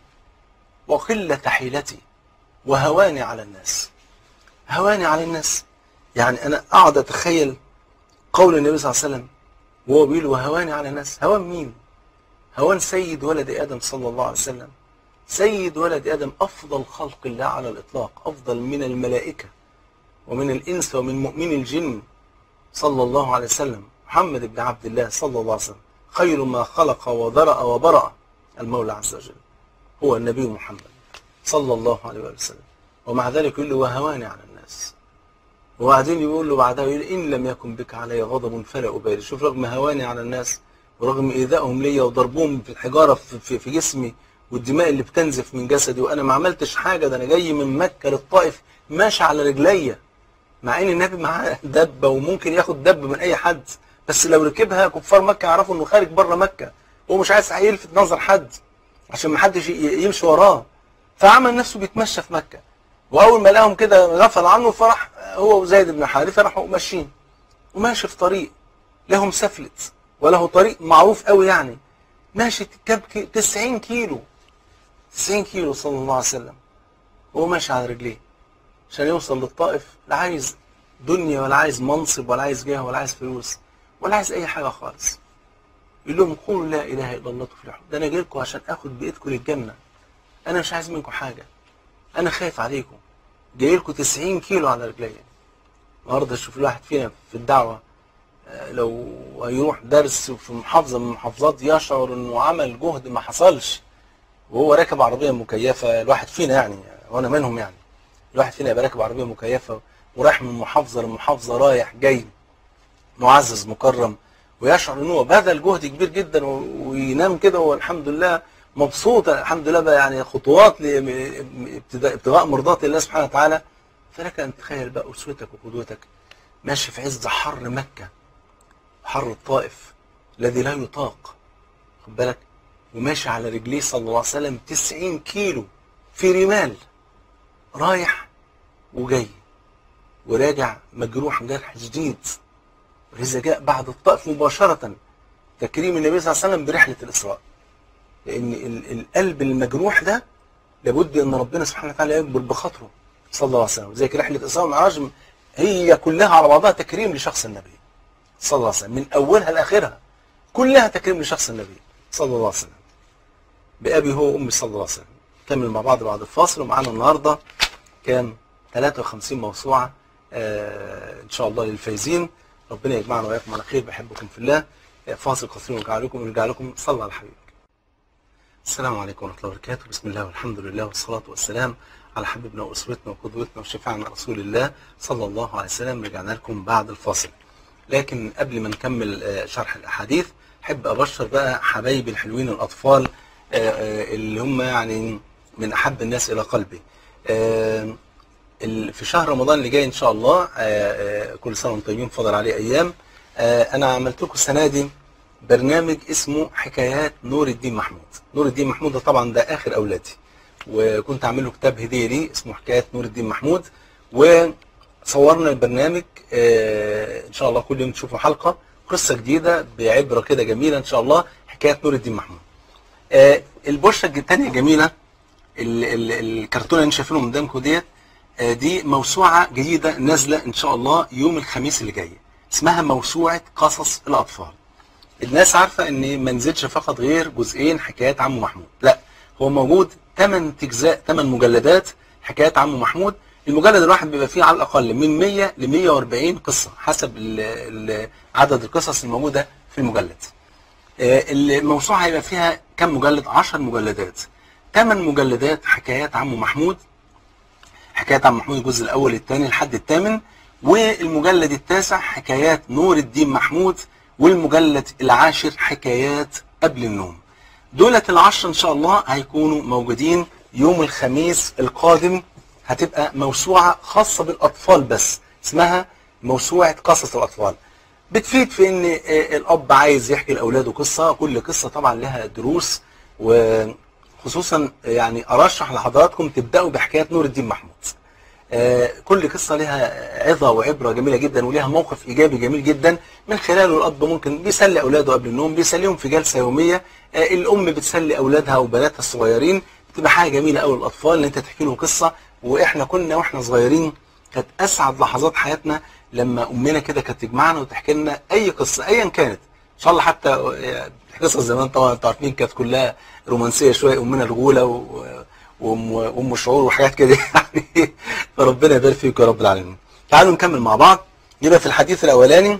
وقله حيلتي وهواني على الناس هواني على الناس يعني انا اقعد اتخيل قول النبي صلى الله عليه وسلم وهو بيقول وهواني على الناس هوان مين هوان سيد ولد آدم صلى الله عليه وسلم سيد ولد آدم أفضل خلق الله على الإطلاق أفضل من الملائكة ومن الإنس ومن مؤمن الجن صلى الله عليه وسلم محمد بن عبد الله صلى الله عليه وسلم خير ما خلق وذرأ وبرأ المولى عز وجل هو النبي محمد صلى الله عليه وسلم ومع ذلك يقول له وهواني على الناس وبعدين يقول له بعدها يقول إن لم يكن بك علي غضب فلا أبالي شوف رغم هواني على الناس ورغم إيذائهم ليا وضربهم في الحجارة في, في, في جسمي والدماء اللي بتنزف من جسدي وأنا ما عملتش حاجة ده أنا جاي من مكة للطائف ماشي على رجليا مع إن النبي معاه دبة وممكن ياخد دب من أي حد بس لو ركبها كفار مكة يعرفوا إنه خارج بره مكة هو مش عايز يلفت نظر حد عشان ما حدش يمشي وراه فعمل نفسه بيتمشى في مكة وأول ما لقاهم كده غفل عنه فرح هو وزيد بن حارثة راحوا ماشيين وماشي في طريق لهم سفلت وله طريق معروف قوي يعني ماشي كم 90 كيلو 90 كيلو صلى الله عليه وسلم وهو ماشي على رجليه عشان يوصل للطائف لا عايز دنيا ولا عايز منصب ولا عايز جاه ولا عايز فلوس ولا عايز اي حاجه خالص يقول لهم قولوا لا اله الا الله تفلحوا ده انا جاي لكم عشان اخد بايدكم للجنه انا مش عايز منكم حاجه انا خايف عليكم جاي لكم 90 كيلو على رجليا النهارده شوف الواحد فينا في الدعوه لو هيروح درس في محافظة من المحافظات يشعر انه عمل جهد ما حصلش وهو راكب عربية مكيفة الواحد فينا يعني وانا منهم يعني الواحد فينا يبقى راكب عربية مكيفة ورايح من محافظة لمحافظة رايح جاي معزز مكرم ويشعر ان هو بذل جهد كبير جدا وينام كده والحمد لله مبسوط الحمد لله بقى يعني خطوات لابتغاء مرضات الله سبحانه وتعالى فلك ان تتخيل بقى اسوتك وقدوتك ماشي في عز حر مكه حر الطائف الذي لا يطاق خد بالك وماشي على رجليه صلى الله عليه وسلم 90 كيلو في رمال رايح وجاي وراجع مجروح جرح شديد ولذا جاء بعد الطائف مباشرة تكريم النبي صلى الله عليه وسلم برحلة الإسراء لأن القلب المجروح ده لابد أن ربنا سبحانه وتعالى يكبر بخاطره صلى الله عليه وسلم زي رحلة الإسراء والمعراج هي كلها على بعضها تكريم لشخص النبي صلى الله عليه وسلم من أولها لآخرها كلها تكريم لشخص النبي صلى الله عليه وسلم بأبي هو وأمي صلى الله عليه وسلم نكمل مع بعض بعد الفاصل ومعانا النهاردة كام 53 موسوعة آه، ان شاء الله للفايزين ربنا يجمعنا واياكم على خير بحبكم في الله آه، فاصل قصير ونرجع لكم ونرجع لكم صلى على حبيبك السلام عليكم ورحمه الله وبركاته بسم الله والحمد لله والصلاه والسلام على حبيبنا واسرتنا وقدوتنا وشفيعنا رسول الله صلى الله عليه وسلم رجعنا لكم بعد الفاصل لكن قبل ما نكمل آه، شرح الاحاديث احب ابشر بقى حبايبي الحلوين الاطفال آه، آه، اللي هم يعني من احب الناس الى قلبي آه، ال- في شهر رمضان اللي جاي ان شاء الله آه، آه، كل سنه وانتم طيبين فضل عليه ايام آه، انا عملت لكم السنه دي برنامج اسمه حكايات نور الدين محمود نور الدين محمود ده طبعا ده اخر اولادي وكنت عامل له كتاب هديه لي اسمه حكايات نور الدين محمود وصورنا البرنامج آه، ان شاء الله كل يوم تشوفوا حلقه قصه جديده بعبره كده جميله ان شاء الله حكايات نور الدين محمود آه، البوشه الثانيه جميله ال- ال- الكرتونه اللي انتم شايفينه قدامكم ديت آه، دي موسوعه جديده نازله ان شاء الله يوم الخميس اللي جاي اسمها موسوعه قصص الاطفال الناس عارفه ان ما نزلش فقط غير جزئين حكايات عمو محمود لا هو موجود 8 اجزاء 8 مجلدات حكايات عمو محمود المجلد الواحد بيبقى فيه على الاقل من 100 ل 140 قصه حسب ال- ال- عدد القصص الموجوده في المجلد آه، الموسوعه هيبقى فيها كم مجلد 10 مجلدات 8 مجلدات حكايات عمو محمود حكايات عم محمود الجزء الاول الثاني لحد الثامن والمجلد التاسع حكايات نور الدين محمود والمجلد العاشر حكايات قبل النوم دولت العشرة ان شاء الله هيكونوا موجودين يوم الخميس القادم هتبقى موسوعة خاصة بالاطفال بس اسمها موسوعة قصص الاطفال بتفيد في ان آه، الاب عايز يحكي لاولاده قصة كل قصة طبعا لها دروس وخصوصا يعني ارشح لحضراتكم تبداوا بحكاية نور الدين محمود آه، كل قصة لها عظة وعبرة جميلة جدا ولها موقف إيجابي جميل جدا من خلاله الأب ممكن بيسلي أولاده قبل النوم بيسليهم في جلسة يومية آه، الأم بتسلي أولادها وبناتها الصغيرين بتبقى حاجة جميلة أوي للأطفال إن أنت تحكي لهم قصة وإحنا كنا وإحنا صغيرين كانت أسعد لحظات حياتنا لما أمنا كده كانت تجمعنا وتحكي لنا أي قصة أيا كانت إن شاء الله حتى آه، قصص زمان طبعا أنتوا عارفين كانت كلها رومانسية شوية أمنا الغولة و وام وام شعور وحاجات كده يعني فربنا يبارك فيك يا رب العالمين. تعالوا نكمل مع بعض يبقى في الحديث الاولاني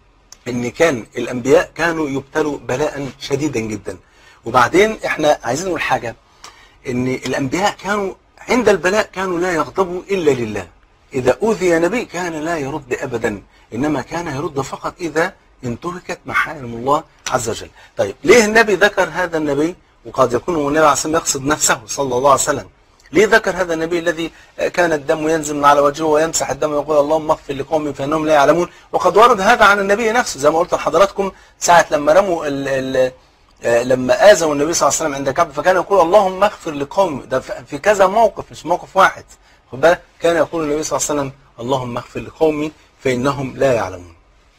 ان كان الانبياء كانوا يبتلوا بلاء شديدا جدا وبعدين احنا عايزين نقول حاجه ان الانبياء كانوا عند البلاء كانوا لا يغضبوا الا لله اذا اوذي نبي كان لا يرد ابدا انما كان يرد فقط اذا انتهكت محارم الله عز وجل طيب ليه النبي ذكر هذا النبي وقد يكون النبي عليه الصلاه والسلام يقصد نفسه صلى الله عليه وسلم ليه ذكر هذا النبي الذي كان الدم ينزل من على وجهه ويمسح الدم ويقول اللهم اغفر لقومي فانهم لا يعلمون وقد ورد هذا عن النبي نفسه زي ما قلت لحضراتكم ساعه لما رموا ال ال آه، لما اذوا النبي صلى الله عليه وسلم عند كعب فكان يقول اللهم اغفر لقومي ده في في كذا موقف مش موقف واحد خد بالك كان يقول النبي صلى الله عليه وسلم اللهم اغفر لقومي فانهم لا يعلمون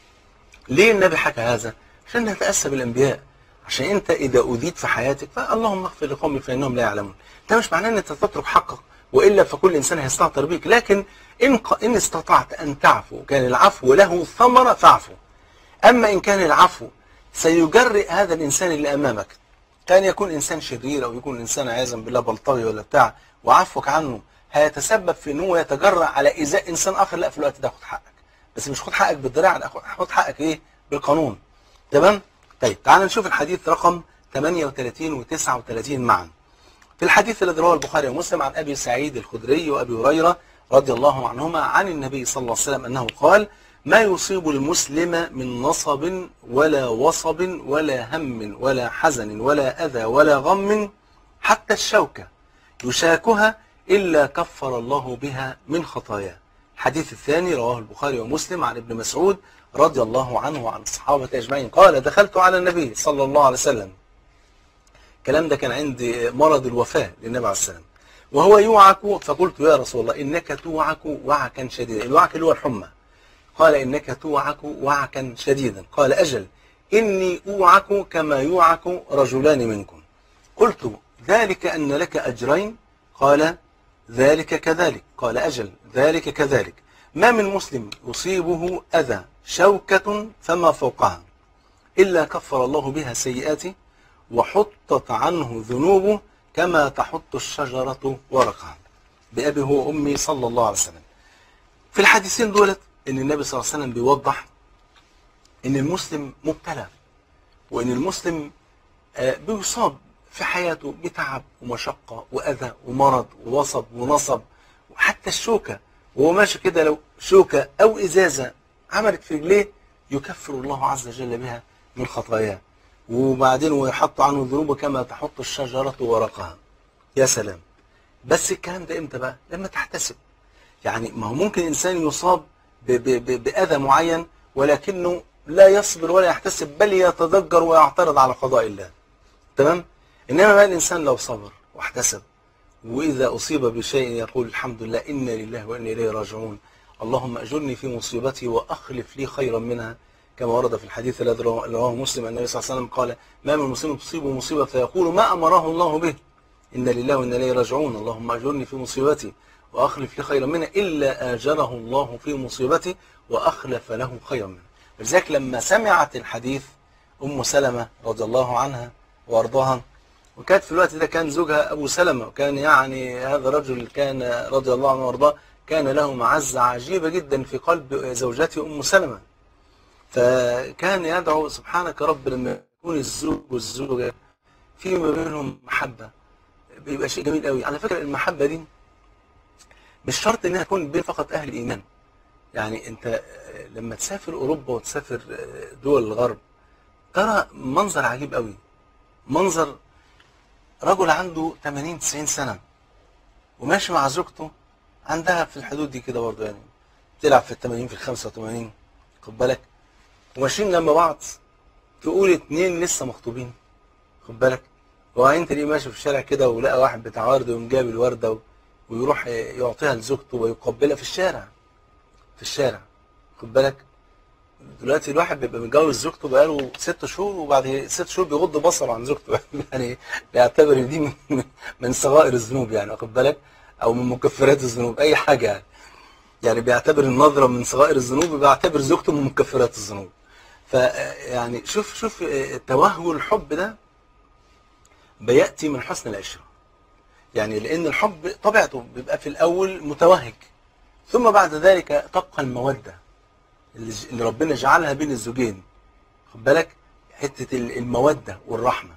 ليه النبي حكى هذا؟ عشان نتأسى بالأنبياء عشان أنت إذا أوذيت في حياتك فاللهم اغفر لقومي فإنهم لا يعلمون ده مش معناه أن أنت تترك حقك وإلا فكل إنسان هيستهتر بك لكن إن, ق- إن استطعت أن تعفو كان العفو له ثمرة فاعفو أما إن كان العفو سيجرئ هذا الإنسان اللي أمامك كان يكون إنسان شرير أو يكون إنسان عياذا بالله بلطجي ولا بتاع وعفوك عنه هيتسبب في أنه يتجرأ على إيذاء إنسان آخر لا في الوقت ده خد حقك بس مش خد حقك بالدراع لا خد- خد حقك إيه بالقانون تمام طيب تعال نشوف الحديث رقم 38 و 39 معا في الحديث الذي رواه البخاري ومسلم عن ابي سعيد الخدري وابي هريره رضي الله عنهما عن النبي صلى الله عليه وسلم انه قال ما يصيب المسلم من نصب ولا وصب ولا هم ولا حزن ولا اذى ولا غم حتى الشوكه يشاكها الا كفر الله بها من خطاياه. الحديث الثاني رواه البخاري ومسلم عن ابن مسعود رضي الله عنه وعن الصحابه اجمعين قال دخلت على النبي صلى الله عليه وسلم الكلام ده كان عند مرض الوفاة للنبي عليه السلام وهو يوعك فقلت يا رسول الله إنك توعك وعكا شديدا الوعك اللي هو الحمى قال إنك توعك وعكا شديدا قال أجل إني أوعك كما يوعك رجلان منكم قلت ذلك أن لك أجرين قال ذلك كذلك قال أجل ذلك كذلك ما من مسلم يصيبه أذى شوكة فما فوقها إلا كفر الله بها سيئاته وحطت عنه ذنوبه كما تحط الشجرة ورقها بأبي هو أمي صلى الله عليه وسلم في الحديثين دولت ان النبي صلى الله عليه وسلم بيوضح ان المسلم مبتلى وان المسلم آه، بيصاب في حياته بتعب ومشقة وأذى ومرض ووصب ونصب وحتى الشوكة وهو ماشي كده لو شوكة أو إزازة عملت في رجليه يكفر الله عز وجل بها من خطاياه وبعدين ويحط عنه الذنوب كما تحط الشجرة ورقها يا سلام بس الكلام ده امتى بقى لما تحتسب يعني ما هو ممكن انسان يصاب ب- ب- ب- باذى معين ولكنه لا يصبر ولا يحتسب بل يتضجر ويعترض على قضاء الله تمام انما بقى الانسان لو صبر واحتسب واذا اصيب بشيء يقول الحمد لله انا لله وانا اليه راجعون اللهم اجرني في مصيبتي واخلف لي خيرا منها كما ورد في الحديث الذي رواه رواه مسلم النبي صلى الله عليه وسلم قال ما من مسلم تصيبه مصيبه فيقول ما امره الله به إن لله وإنا إليه راجعون اللهم أجرني في مصيبتي وأخلف لي خيرا منها إلا آجره الله في مصيبتي وأخلف له خيرا منها ولذلك لما سمعت الحديث أم سلمة رضي الله عنها وأرضاها وكانت في الوقت ده كان زوجها أبو سلمة وكان يعني هذا الرجل كان رضي الله عنه وأرضاه كان له معزة عجيبة جدا في قلب زوجته أم سلمة فكان يدعو سبحانك رب لما يكون الزوج والزوجة في ما بينهم محبة بيبقى شيء جميل قوي على فكرة المحبة دي مش شرط انها تكون بين فقط اهل الايمان يعني انت آه، لما تسافر اوروبا وتسافر آه، دول الغرب ترى منظر عجيب قوي منظر رجل عنده 80 90 سنة وماشي مع زوجته عندها في الحدود دي كده برضه يعني تلعب في ال 80 في ال 85 خد بالك وماشيين جنب بعض تقول اتنين لسه مخطوبين خد بالك وبعدين تلاقيه ماشي في الشارع كده ولقى واحد بتاع ورد ويقوم جايب الورده و- ويروح يعطيها لزوجته ويقبلها في الشارع في الشارع خد بالك دلوقتي الواحد بيبقى متجوز زوجته بقاله ست شهور وبعد ست شهور بيغض بصره عن زوجته يعني بيعتبر ان دي من, من صغائر الذنوب يعني واخد بالك او من مكفرات الذنوب اي حاجه يعني يعني بيعتبر النظره من صغائر الذنوب وبيعتبر زوجته من مكفرات الذنوب فيعني شوف شوف توهج الحب ده بياتي من حسن العشره يعني لان الحب طبيعته بيبقى في الاول متوهج ثم بعد ذلك تبقى الموده اللي ج- اللي ربنا جعلها بين الزوجين خد بالك حته ال- الموده والرحمه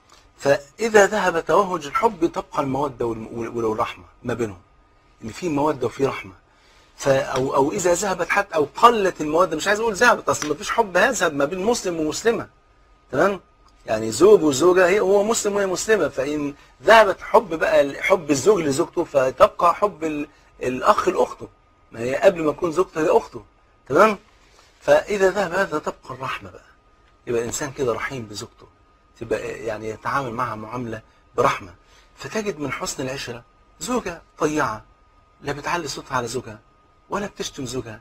فاذا ذهب توهج الحب تبقى الموده والم- وال- والرحمه ما بينهم ان في موده وفي رحمه ف او او اذا ذهبت حتى او قلت الموده مش عايز اقول ذهبت اصل ما فيش حب هيذهب ما بين مسلم ومسلمه تمام يعني زوج وزوجة هي هو مسلم وهي مسلمة فإن ذهبت حب بقى حب الزوج لزوجته فتبقى حب ال- الأخ لأخته ما هي قبل ما تكون زوجته هي أخته تمام فإذا ذهب هذا تبقى الرحمة بقى يبقى الإنسان كده رحيم بزوجته تبقى يعني يتعامل معها معاملة برحمة فتجد من حسن العشرة زوجة طيعة لا بتعلي صوتها على زوجها ولا بتشتم زوجها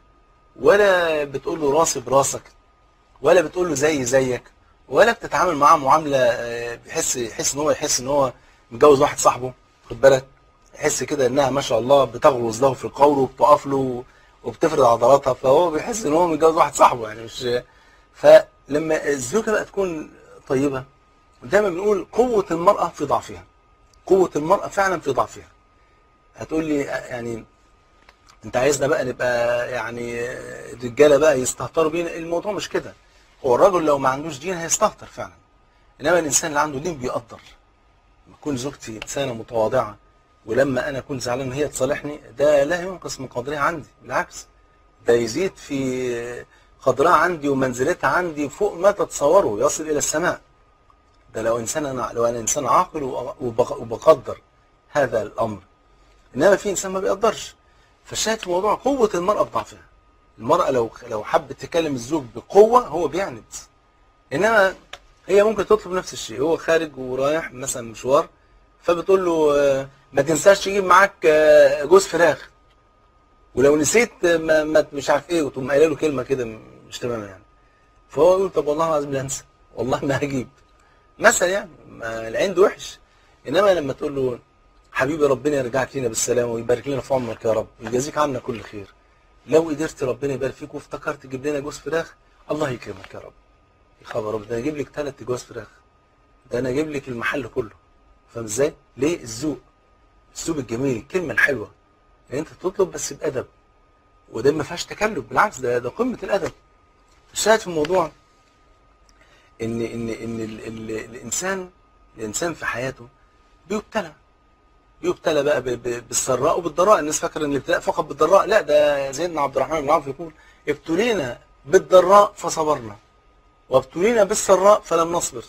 ولا بتقول له راسي براسك ولا بتقول له زي زيك ولا بتتعامل معاه معامله آه، بيحس يحس ان هو يحس ان هو متجوز واحد صاحبه خد بالك يحس كده انها ما شاء الله بتغلظ له في القول وبتقف له وبتفرد عضلاتها فهو بيحس ان هو متجوز واحد صاحبه يعني مش فلما الزوجه بقى تكون طيبه دايما بنقول قوه المراه في ضعفها قوه المراه فعلا في ضعفها هتقول لي آه، يعني انت عايزنا بقى نبقى يعني الرجاله بقى يستهتروا بينا الموضوع مش كده هو الراجل لو ما عندوش دين هيستهتر فعلا انما الانسان اللي عنده دين بيقدر لما تكون زوجتي انسانه متواضعه ولما انا اكون زعلان ان هي تصالحني ده لا ينقص من قدرها عندي بالعكس ده يزيد في قدرها عندي ومنزلتها عندي فوق ما تتصوروا يصل الى السماء ده لو انسان انا لو انا انسان عاقل وبق- وبقدر هذا الامر انما في انسان ما بيقدرش فالشاهد في الموضوع قوه المراه بضعفها المراه لو لو حبت تكلم الزوج بقوه هو بيعند انما هي ممكن تطلب نفس الشيء هو خارج ورايح مثلا مشوار فبتقول له آه، ما تنساش تجيب معاك آه، جوز فراخ ولو نسيت آه، ما, ما مش عارف ايه وتقوم قايله له كلمه كده مش تمام يعني فهو يقول طب والله العظيم لا انسى والله ما هجيب مثلا يعني ما العند وحش انما لما تقول له حبيبي ربنا يرجعك لينا بالسلامه ويبارك لنا في عمرك يا رب ويجازيك عنا كل خير لو قدرت ربنا يبارك فيك وافتكرت تجيب لنا جوز فراخ الله يكرمك يا رب يا خبر رب ده انا اجيب لك ثلاث جوز فراخ ده انا اجيب لك المحل كله فاهم ازاي؟ ليه؟ الذوق الاسلوب الجميل الكلمه الحلوه يعني انت تطلب بس بادب وده ما فيهاش تكلف بالعكس ده ده قمه الادب الشاهد في الموضوع ان ان ان ال ال الانسان الانسان في حياته بيبتلى يبتلى بقى ب- ب- بالسراء وبالضراء الناس فاكره ان الابتلاء فقط بالضراء لا ده سيدنا عبد الرحمن بن عوف يقول ابتلينا بالضراء فصبرنا وابتلينا بالسراء فلم نصبر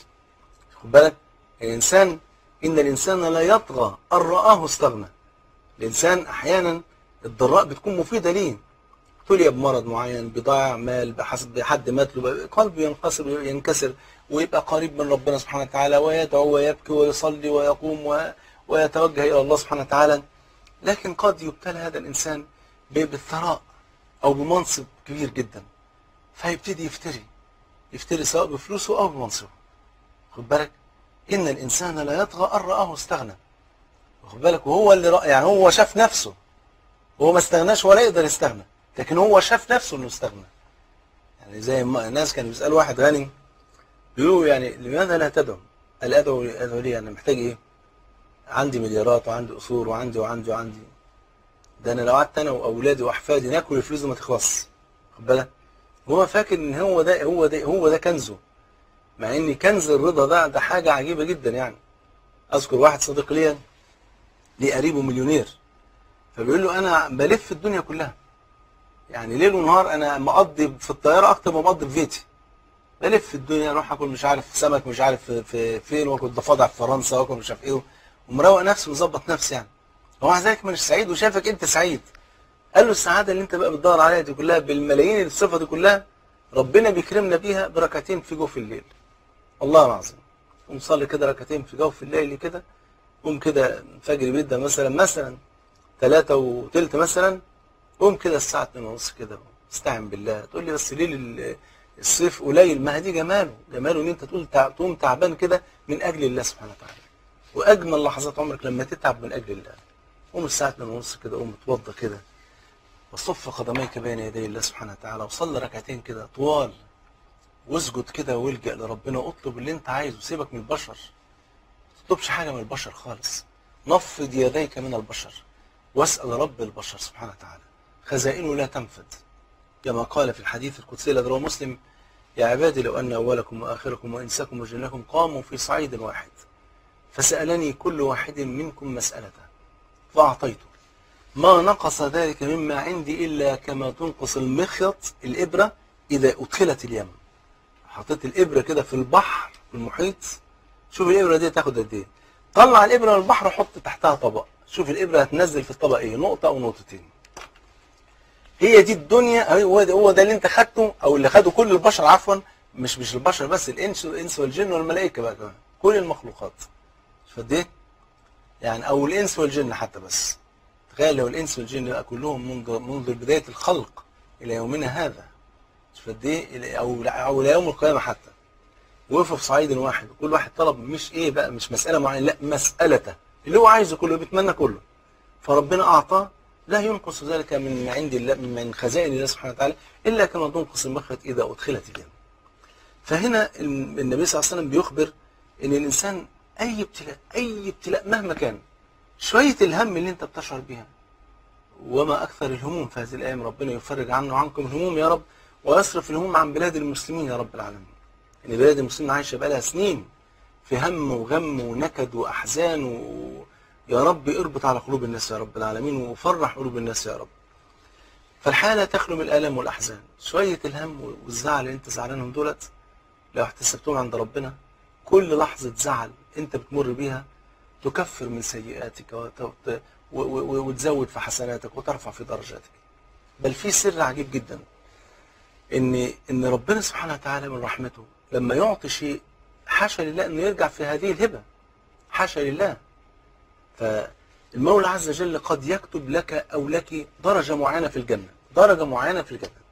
خد بالك الانسان ان الانسان لا يطغى ان رآه استغنى الانسان احيانا الضراء بتكون مفيده ليه ابتلي بمرض معين بضاع مال بحسب حد مات له قلبه ينكسر ينكسر ويبقى قريب من ربنا سبحانه وتعالى ويدعو ويبكي ويصلي ويقوم و- ويتوجه الى الله سبحانه وتعالى لكن قد يبتلى هذا الانسان ب- بالثراء او بمنصب كبير جدا فيبتدي يفتري يفتري سواء بفلوسه او بمنصبه خد بالك ان الانسان لا يطغى ان رآه استغنى خد بالك وهو اللي رأى يعني هو شاف نفسه هو ما استغناش ولا يقدر يستغنى لكن هو شاف نفسه انه استغنى يعني زي ما الناس كانوا بيسالوا واحد غني بيقولوا يعني لماذا لا تدعو؟ قال ادعو ادعو ليه انا محتاج ايه؟ عندي مليارات وعندي قصور وعندي وعندي وعندي ده انا لو قعدت انا واولادي واحفادي ناكل الفلوس دي ما تخلصش خد بالك؟ هو فاكر ان هو ده هو ده هو ده كنزه مع ان كنز الرضا ده ده حاجه عجيبه جدا يعني اذكر واحد صديق ليا ليه قريبه مليونير فبيقول له انا بلف الدنيا كلها يعني ليل ونهار انا مقضي في الطياره اكتر ما بقضي في بيتي بلف الدنيا اروح اكل مش عارف سمك مش عارف في, في فين واكل ضفادع في فرنسا واكل مش عارف ايه ومروق نفسي ومظبط نفسي يعني هو مع ذلك مش سعيد وشافك انت سعيد قال له السعاده اللي انت بقى بتدور عليها دي كلها بالملايين اللي الصفه دي كلها ربنا بيكرمنا بيها بركعتين في جوف الليل الله العظيم قوم صلي كده ركعتين في جوف الليل كده قوم كده الفجر بيبدا مثلا مثلا ثلاثة وتلت مثلا قوم كده الساعة 2 ونص كده استعن بالله تقول لي بس ليه ال- الصيف قليل ما هي دي جماله جماله ان انت تقول تع- تقوم تعبان كده من اجل الله سبحانه وتعالى واجمل لحظات عمرك لما تتعب من اجل الله قوم الساعة 2 ونص كده قوم اتوضى كده وصف قدميك بين يدي الله سبحانه وتعالى وصلي ركعتين كده طوال واسجد كده والجأ لربنا واطلب اللي انت عايزه سيبك من البشر ما تطلبش حاجة من البشر خالص نفض يديك من البشر واسأل رب البشر سبحانه وتعالى خزائنه لا تنفد كما قال في الحديث القدسي الذي رواه مسلم يا عبادي لو أن أولكم وآخركم وإنسكم وجنكم قاموا في صعيد واحد فسألني كل واحد منكم مسألته فأعطيته ما نقص ذلك مما عندي إلا كما تنقص المخيط الإبرة إذا أدخلت اليم حطيت الإبرة كده في البحر في المحيط شوف الإبرة دي تاخد قد إيه طلع الإبرة من البحر وحط تحتها طبق شوف الإبرة هتنزل في الطبق إيه نقطة أو نقطتين هي دي الدنيا هو ده, هو ده اللي انت خدته او اللي خده كل البشر عفوا مش مش البشر بس الانس والانس والجن والملائكه بقى كمان كل المخلوقات شوف قد ايه يعني او الانس والجن حتى بس تخيل لو الانس والجن بقى كلهم منذ منذ بدايه الخلق الى يومنا هذا شوف قد ايه او او الى يوم القيامه حتى وقفوا في صعيد واحد وكل واحد طلب مش ايه بقى مش مساله معينه لا مسالته اللي هو عايزه كله بيتمنى كله فربنا اعطاه لا ينقص ذلك من عند الله من خزائن الله سبحانه وتعالى الا كما تنقص المخيط اذا ادخلت الجنه. فهنا النبي صلى الله عليه وسلم بيخبر ان الانسان اي ابتلاء اي ابتلاء مهما كان شويه الهم اللي انت بتشعر بيها وما اكثر الهموم في هذه الايام ربنا يفرج عنا وعنكم الهموم يا رب ويصرف الهموم عن بلاد المسلمين يا رب العالمين. ان بلاد المسلمين عايشه بقى لها سنين في هم وغم ونكد واحزان و... يا رب اربط على قلوب الناس يا رب العالمين وفرح قلوب الناس يا رب فالحياة لا تخلو من الآلام والأحزان شوية الهم والزعل اللي انت زعلانهم دولت لو احتسبتهم عند ربنا كل لحظة زعل انت بتمر بيها تكفر من سيئاتك وت... و... و... وتزود في حسناتك وترفع في درجاتك بل في سر عجيب جدا ان ان ربنا سبحانه وتعالى من رحمته لما يعطي شيء حاشا لله انه يرجع في هذه الهبة حاشا لله فالمولى عز وجل قد يكتب لك أو لك درجة معينة في الجنة درجة معينة في الجنة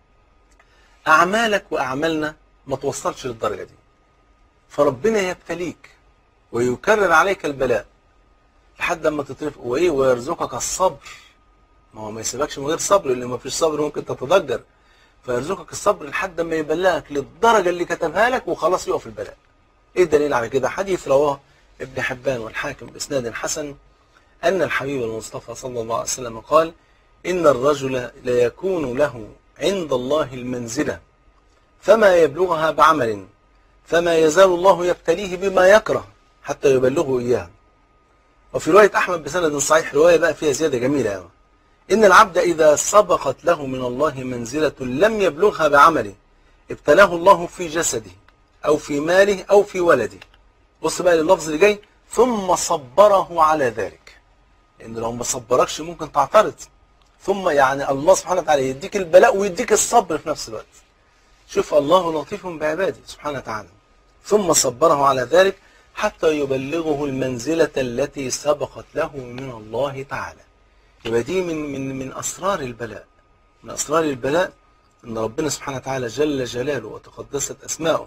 أعمالك وأعمالنا ما توصلش للدرجة دي فربنا يبتليك ويكرر عليك البلاء لحد ما تترفق وإيه ويرزقك الصبر ما هو ما يسيبكش من غير صبر لأن ما فيش صبر ممكن تتضجر فيرزقك الصبر لحد ما يبلغك للدرجة اللي كتبها لك وخلاص يقف البلاء ايه الدليل على كده حديث رواه ابن حبان والحاكم بإسناد حسن أن الحبيب المصطفى صلى الله عليه وسلم قال إن الرجل ليكون له عند الله المنزلة فما يبلغها بعمل فما يزال الله يبتليه بما يكره حتى يبلغه إياه وفي رواية أحمد بسند صحيح رواية بقى فيها زيادة جميلة أوي إن العبد إذا سبقت له من الله منزلة لم يبلغها بعمله ابتلاه الله في جسده أو في ماله أو في ولده بص بقى لللفظ اللي جاي ثم صبره على ذلك لأن لو ما صبركش ممكن تعترض ثم يعني الله سبحانه وتعالى يديك البلاء ويديك الصبر في نفس الوقت شوف الله لطيف بعباده سبحانه وتعالى ثم صبره على ذلك حتى يبلغه المنزلة التي سبقت له من الله تعالى يبقى دي من من من أسرار البلاء من أسرار البلاء أن ربنا سبحانه وتعالى جل جلاله وتقدست أسماؤه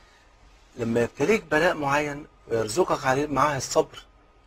لما يبتليك بلاء معين ويرزقك عليه معاه الصبر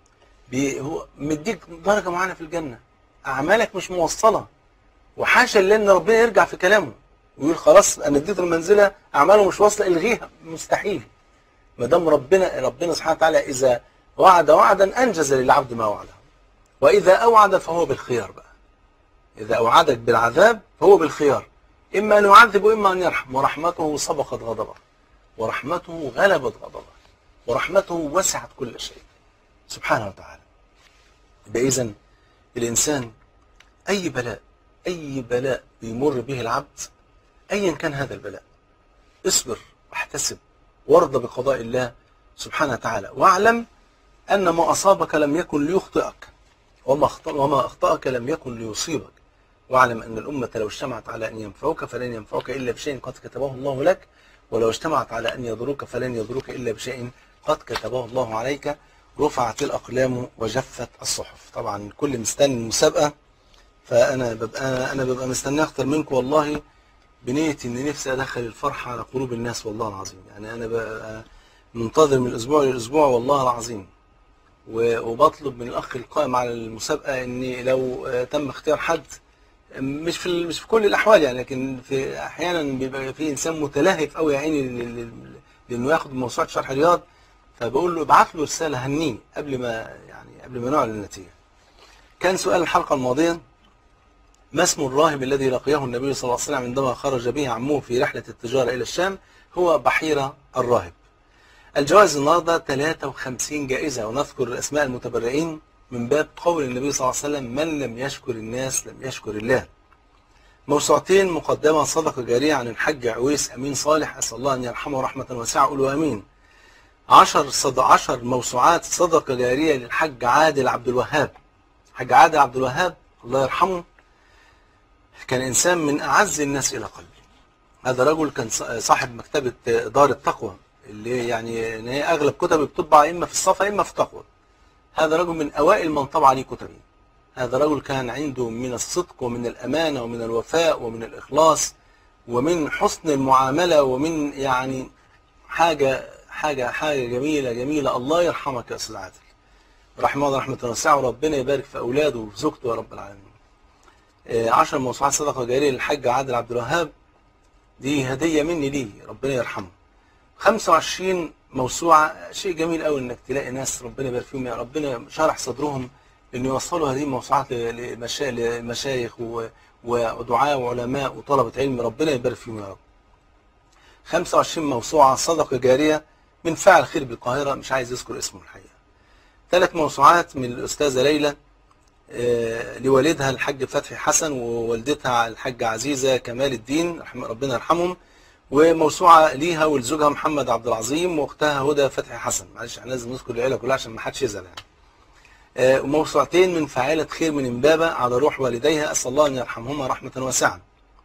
بي هو مديك درجة معينة في الجنة أعمالك مش موصلة وحاشا لله ان ربنا يرجع في كلامه ويقول خلاص انا اديت المنزله اعماله مش واصله الغيها مستحيل ما دام ربنا ربنا سبحانه وتعالى اذا وعد وعدا انجز للعبد ما وعده واذا اوعد فهو بالخيار بقى اذا اوعدك بالعذاب فهو بالخيار اما ان يعذب واما ان يرحم ورحمته سبقت غضبه ورحمته غلبت غضبه ورحمته وسعت كل شيء سبحانه وتعالى يبقى اذا الانسان اي بلاء اي بلاء بيمر به العبد ايا كان هذا البلاء اصبر واحتسب وارضى بقضاء الله سبحانه وتعالى واعلم ان ما اصابك لم يكن ليخطئك وما أخطأ وما اخطاك لم يكن ليصيبك واعلم ان الامه لو اجتمعت على ان ينفعوك فلن ينفعوك الا بشيء قد كتبه الله لك ولو اجتمعت على ان يضروك فلن يضروك الا بشيء قد كتبه الله عليك رفعت الاقلام وجفت الصحف طبعا كل مستني المسابقه فانا ببقى انا ببقى مستني اكتر منكم والله بنيه ان نفسي ادخل الفرحه على قلوب الناس والله العظيم يعني انا ببقى منتظر من الاسبوع للاسبوع والله العظيم و- وبطلب من الاخ القائم على المسابقه ان لو آه، تم اختيار حد مش في ال- مش في كل الاحوال يعني لكن في احيانا بيبقى في انسان متلهف قوي يا عيني لل- لل- لانه ياخد موسوعه شرح الرياض فبقول له ابعت له رساله هنيه قبل ما يعني قبل ما نعلن النتيجه. كان سؤال الحلقه الماضيه ما اسم الراهب الذي لقيه النبي صلى الله عليه وسلم عندما خرج به عمه في رحله التجاره الى الشام هو بحيره الراهب. الجوائز النهارده 53 جائزه ونذكر اسماء المتبرعين من باب قول النبي صلى الله عليه وسلم من لم يشكر الناس لم يشكر الله. موسوعتين مقدمه صدقه جاريه عن الحج عويس امين صالح اسال الله ان يرحمه رحمه واسعه قولوا امين. عشر صد عشر موسوعات صدقه جاريه للحج عادل عبد الوهاب. حج عادل عبد الوهاب الله يرحمه كان انسان من اعز الناس الى قلبي. هذا رجل كان صاحب مكتبه دار التقوى اللي يعني إن هي اغلب كتبه بتطبع اما في الصفا اما في التقوى. هذا رجل من اوائل من طبع لي كتبي. هذا رجل كان عنده من الصدق ومن الامانه ومن الوفاء ومن الاخلاص ومن حسن المعامله ومن يعني حاجه حاجه حاجه جميله جميله الله يرحمك يا استاذ عادل. رحمه الله رحمه واسعه وربنا يبارك في اولاده وفي زوجته يا رب العالمين. آه، عشر موسوعات صدقه جاريه للحاج عادل عبد الوهاب دي هديه مني ليه ربنا يرحمه. 25 موسوعة شيء جميل قوي انك تلاقي ناس ربنا يبارك فيهم يا ربنا شرح صدرهم ان يوصلوا هذه الموسوعات ل- لمشا- لمشايخ و- ودعاة وعلماء وطلبة علم ربنا يبارك فيهم يا رب 25 موسوعة صدقة جارية من فاعل خير بالقاهرة مش عايز يذكر اسمه الحقيقة ثلاث موسوعات من الأستاذة ليلى آه، لوالدها الحاج فتحي حسن ووالدتها الحاجة عزيزة كمال الدين رحم- ربنا يرحمهم وموسوعة ليها ولزوجها محمد عبد العظيم واختها هدى فتحي حسن معلش احنا لازم نذكر العيلة كلها عشان ما حدش يزعل يعني آه، وموسوعتين من فاعلة خير من امبابة على روح والديها أسأل الله أن يرحمهما رحمة واسعة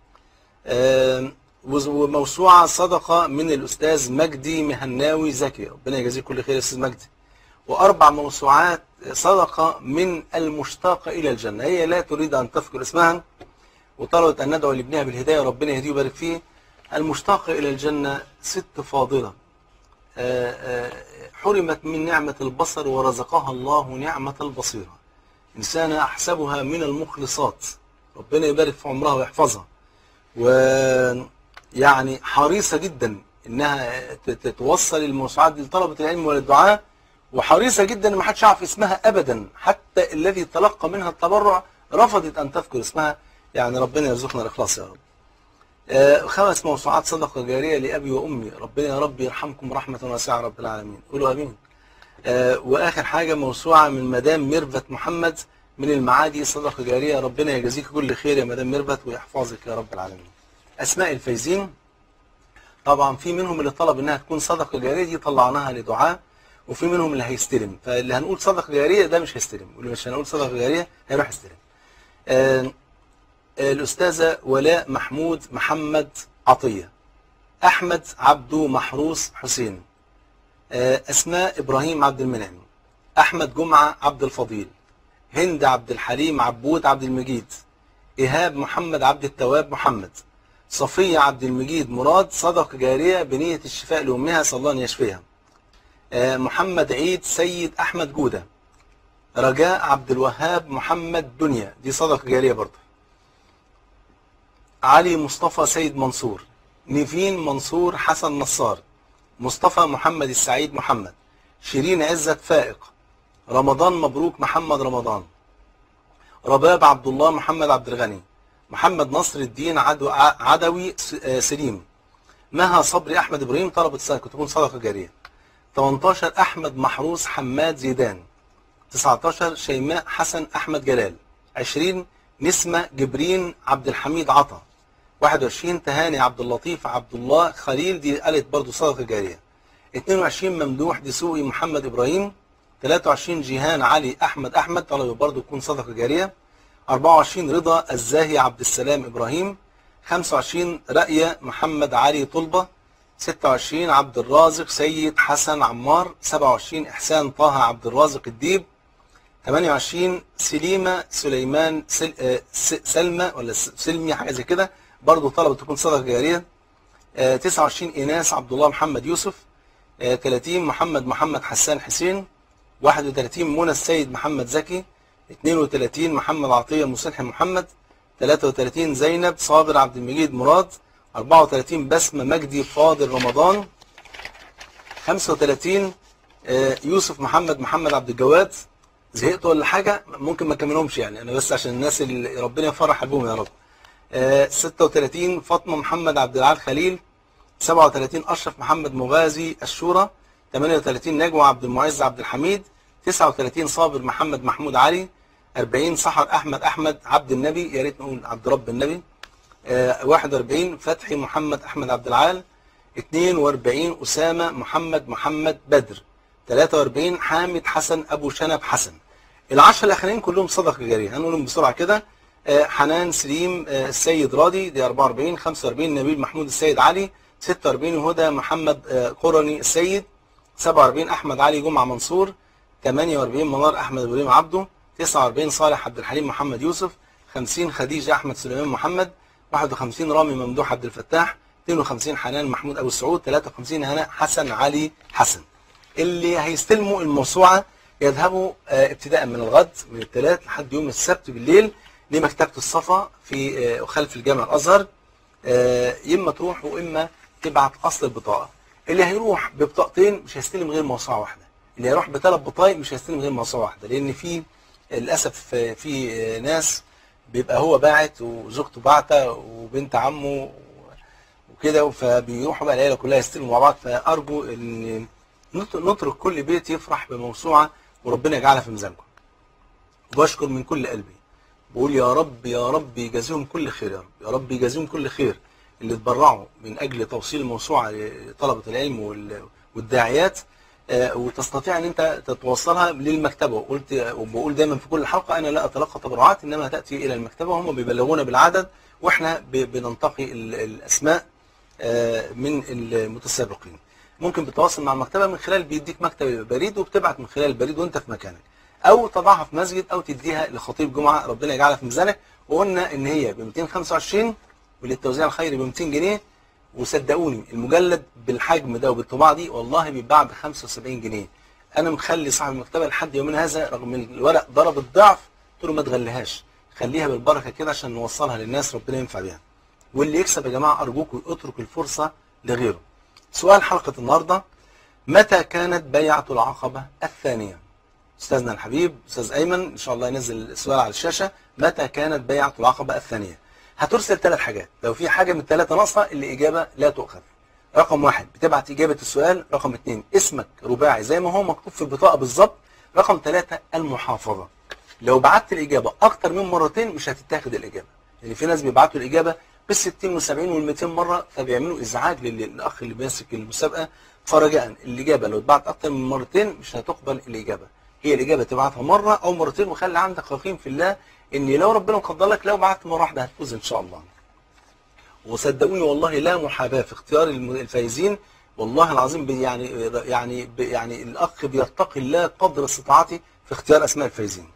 آه، وز- وموسوعة صدقة من الأستاذ مجدي مهناوي زكي ربنا يجازيه كل خير يا أستاذ مجدي وأربع موسوعات صدقة من المشتاقة إلى الجنة هي لا تريد أن تذكر اسمها وطلبت أن ندعو لابنها بالهداية ربنا يهديه ويبارك فيه المشتاقة إلى الجنة ست فاضلة آه، آه، حرمت من نعمة البصر ورزقها الله نعمة البصيرة إنسانة أحسبها من المخلصات ربنا يبارك في عمرها ويحفظها ويعني حريصة جدا إنها ت- ت- توصل الموسوعات دي لطلبة العلم وللدعاء وحريصة جدا إن ما حدش يعرف اسمها أبدا حتى الذي تلقى منها التبرع رفضت ان تذكر اسمها يعني ربنا يرزقنا الاخلاص يا رب آه، خمس موسوعات صدقه جاريه لابي وامي ربنا يا رب يرحمكم رحمه واسعه رب العالمين قولوا امين آه، واخر حاجه موسوعه من مدام ميرفت محمد من المعادي صدقه جاريه ربنا يجازيك كل خير يا مدام ميرفت ويحفظك يا رب العالمين اسماء الفايزين طبعا في منهم اللي طلب انها تكون صدقه جاريه دي طلعناها لدعاء وفي منهم اللي هيستلم فاللي هنقول صدقه جاريه ده مش هيستلم واللي مش هنقول صدقه جاريه هيروح يستلم آه، آه، الاستاذه ولاء محمود محمد عطيه احمد عبدو محروس حسين آه، اسماء ابراهيم عبد المنعم احمد جمعه عبد الفضيل هند عبد الحليم عبود عبد المجيد ايهاب محمد عبد التواب محمد صفية عبد المجيد مراد صدقة جارية بنية الشفاء لأمها صلى الله أن يشفيها آه، محمد عيد سيد أحمد جودة رجاء عبد الوهاب محمد دنيا دي صدقة جارية برضه علي مصطفى سيد منصور نيفين منصور حسن نصار مصطفى محمد السعيد محمد شيرين عزت فائق رمضان مبروك محمد رمضان رباب عبد الله محمد عبد الغني محمد نصر الدين عدو عدوي س- آه، سليم مها صبري احمد ابراهيم طلبت صدقه تكون صدقه جاريه 18 احمد محروس حماد زيدان 19 شيماء حسن احمد جلال 20 نسمه جبرين عبد الحميد عطا 21 تهاني عبد اللطيف عبد الله خليل دي قالت برضو صدقه جاريه 22 ممدوح دسوقي محمد ابراهيم 23 جيهان علي احمد احمد طلب برضو تكون صدقه جاريه 24 رضا الزاهي عبد السلام ابراهيم 25 رأية محمد علي طلبة 26 عبد الرازق سيد حسن عمار 27 إحسان طه عبد الرازق الديب 28 سليمة سليمان سل... آه، س- سلمى ولا س- سلمي حاجة زي كده برضه طلبت تكون صدقة جارية آه، 29 إيناس عبد الله محمد يوسف آه، 30 محمد محمد حسان حسين 31 منى السيد محمد زكي 32 محمد عطية مصلح محمد 33 زينب صابر عبد المجيد مراد 34 بسمة مجدي فاضل رمضان 35 آه، يوسف محمد محمد عبد الجواد زهقت ولا حاجة ممكن ما كملهمش يعني أنا بس عشان الناس اللي ربنا يفرح قلبهم يا رب آه، 36 فاطمة محمد عبد العال خليل 37 أشرف محمد مغازي الشورى 38 نجوى عبد المعز عبد الحميد 39 صابر محمد محمود علي 40 سحر أحمد أحمد عبد النبي يا ريت نقول عبد رب النبي آه، 41 فتحي محمد أحمد عبد العال 42 أسامة محمد محمد بدر 43 حامد حسن أبو شنب حسن العشرة الأخرين كلهم صدقة جارية هنقولهم بسرعة كده آه، حنان سليم آه، السيد راضي دي 44 45 نبيل محمود السيد علي 46 هدى محمد آه، قرني السيد 47 أحمد علي جمعة منصور 48 منار أحمد إبراهيم عبده 49 صالح عبد الحليم محمد يوسف 50 خديجة أحمد سليمان محمد 51 رامي ممدوح عبد الفتاح 52 حنان محمود أبو السعود 53 هناء حسن علي حسن اللي هيستلموا الموسوعة يذهبوا آه، ابتداء من الغد من الثلاث لحد يوم السبت بالليل لمكتبة الصفا في آه، خلف الجامع الأزهر آه، إما تروح وإما تبعت أصل البطاقة اللي هيروح ببطاقتين مش هيستلم غير موسوعة واحدة اللي هيروح بثلاث بطايق مش هيستلم غير موسوعة واحدة لأن في للأسف آه، في آه، ناس بيبقى هو باعت وزوجته باعته وبنت عمه وكده فبيروحوا بقى العيله كلها يستلموا مع بعض فارجو ان نت- نترك كل بيت يفرح بموسوعه وربنا يجعلها في ميزانكم. وبشكر من كل قلبي بقول يا رب يا رب يجازيهم كل خير يا رب يا رب يجازيهم كل خير اللي اتبرعوا من اجل توصيل الموسوعه لطلبه العلم وال- والداعيات آه، وتستطيع ان انت تتوصلها للمكتبه وقلت وبقول دايما في كل حلقه انا لا اتلقى تبرعات انما تاتي الى المكتبه وهم بيبلغونا بالعدد واحنا ب- بننتقي ال- الاسماء آه، من المتسابقين ممكن بتتواصل مع المكتبه من خلال بيديك مكتب بريد وبتبعت من خلال البريد وانت في مكانك او تضعها في مسجد او تديها لخطيب جمعه ربنا يجعلها في ميزانك وقلنا ان هي ب 225 وللتوزيع الخيري ب 200 جنيه وصدقوني المجلد بالحجم ده وبالطباعه دي والله بيتباع ب 75 جنيه انا مخلي صاحب المكتبه لحد يومنا هذا رغم ان الورق ضرب الضعف قلت له ما تغليهاش خليها بالبركه كده عشان نوصلها للناس ربنا ينفع بيها واللي يكسب يا جماعه ارجوكم اتركوا الفرصه لغيره سؤال حلقه النهارده متى كانت بيعه العقبه الثانيه استاذنا الحبيب استاذ ايمن ان شاء الله ينزل السؤال على الشاشه متى كانت بيعه العقبه الثانيه هترسل ثلاث حاجات لو في حاجه من الثلاثه ناقصه الاجابه لا تؤخذ رقم واحد بتبعت اجابه السؤال رقم اثنين اسمك رباعي زي ما هو مكتوب في البطاقه بالظبط رقم ثلاثة المحافظه لو بعت الاجابه اكتر من مرتين مش هتتاخد الاجابه يعني في ناس بيبعتوا الاجابه بال 60 وال 70 وال 200 مره فبيعملوا ازعاج لل- للاخ اللي ماسك المسابقه فرجاء الاجابه لو اتبعت اكتر من مرتين مش هتقبل الاجابه هي الاجابه تبعتها مره او مرتين وخلي عندك يقين في الله ان لو ربنا قدر لك لو بعت مره واحده هتفوز ان شاء الله وصدقوني والله لا محاباه في اختيار الم- الفايزين والله العظيم بي- يعني يعني بي- يعني الاخ بيتقي الله قدر استطاعته في اختيار اسماء الفايزين.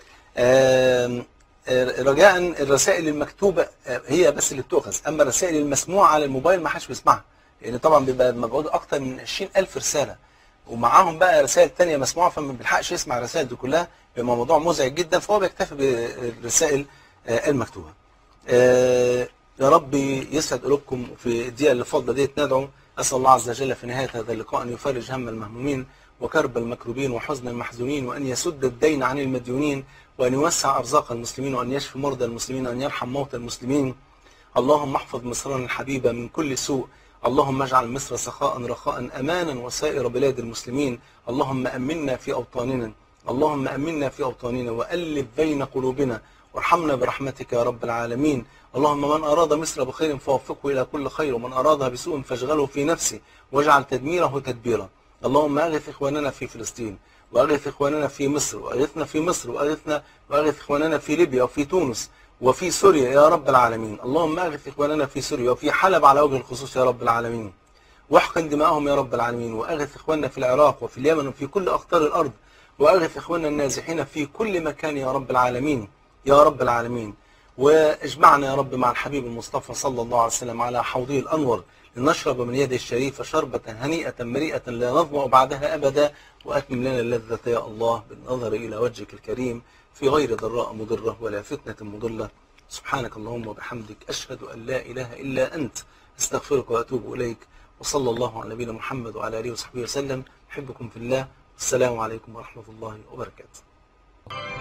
آم، آه، رجاء الرسائل المكتوبه آه، هي بس اللي بتؤخذ اما الرسائل المسموعه على الموبايل ما حدش بيسمعها لان طبعا بيبقى مبعوث اكتر من 20000 رساله ومعاهم بقى رسائل تانية مسموعه فما بيلحقش يسمع الرسائل دي كلها بيبقى موضوع مزعج جدا فهو بيكتفي بالرسائل آه، المكتوبه. آه، يا رب يسعد قلوبكم في الدقيقة اللي فاضلة ديت ندعو أسأل الله عز وجل في نهاية هذا اللقاء أن يفرج هم المهمومين وكرب المكروبين وحزن المحزونين وأن يسد الدين عن المديونين وأن يوسع أرزاق المسلمين وأن يشفي مرضى المسلمين وأن يرحم موتى المسلمين اللهم احفظ مصرنا الحبيبة من كل سوء اللهم اجعل مصر سخاء رخاء أمانا وسائر بلاد المسلمين اللهم أمنا في أوطاننا اللهم أمنا في أوطاننا وألف بين قلوبنا وارحمنا برحمتك يا رب العالمين اللهم من أراد مصر بخير فوفقه إلى كل خير ومن أرادها بسوء فاشغله في نفسه واجعل تدميره تدبيرا اللهم أغث إخواننا في فلسطين وأغث إخواننا في مصر وأغثنا في مصر وأغثنا وأغث إخواننا في ليبيا وفي تونس وفي سوريا يا رب العالمين اللهم أغث إخواننا في سوريا وفي حلب على وجه الخصوص يا رب العالمين واحقن دماءهم يا رب العالمين وأغث إخواننا في العراق وفي اليمن وفي كل أقطار الأرض وأغث إخواننا النازحين في كل مكان يا رب العالمين يا رب العالمين واجمعنا يا رب مع الحبيب المصطفى صلى الله عليه وسلم على حوضه الأنور لنشرب من يده الشريفة شربة هنيئة مريئة لا نظمأ بعدها أبدا وأتمم لنا اللذة يا الله بالنظر إلى وجهك الكريم في غير ضراء مضرة ولا فتنة مضلة سبحانك اللهم وبحمدك أشهد أن لا إله إلا أنت استغفرك وأتوب إليك وصلى الله على نبينا محمد وعلى آله وصحبه وسلم أحبكم في الله السلام عليكم ورحمة الله وبركاته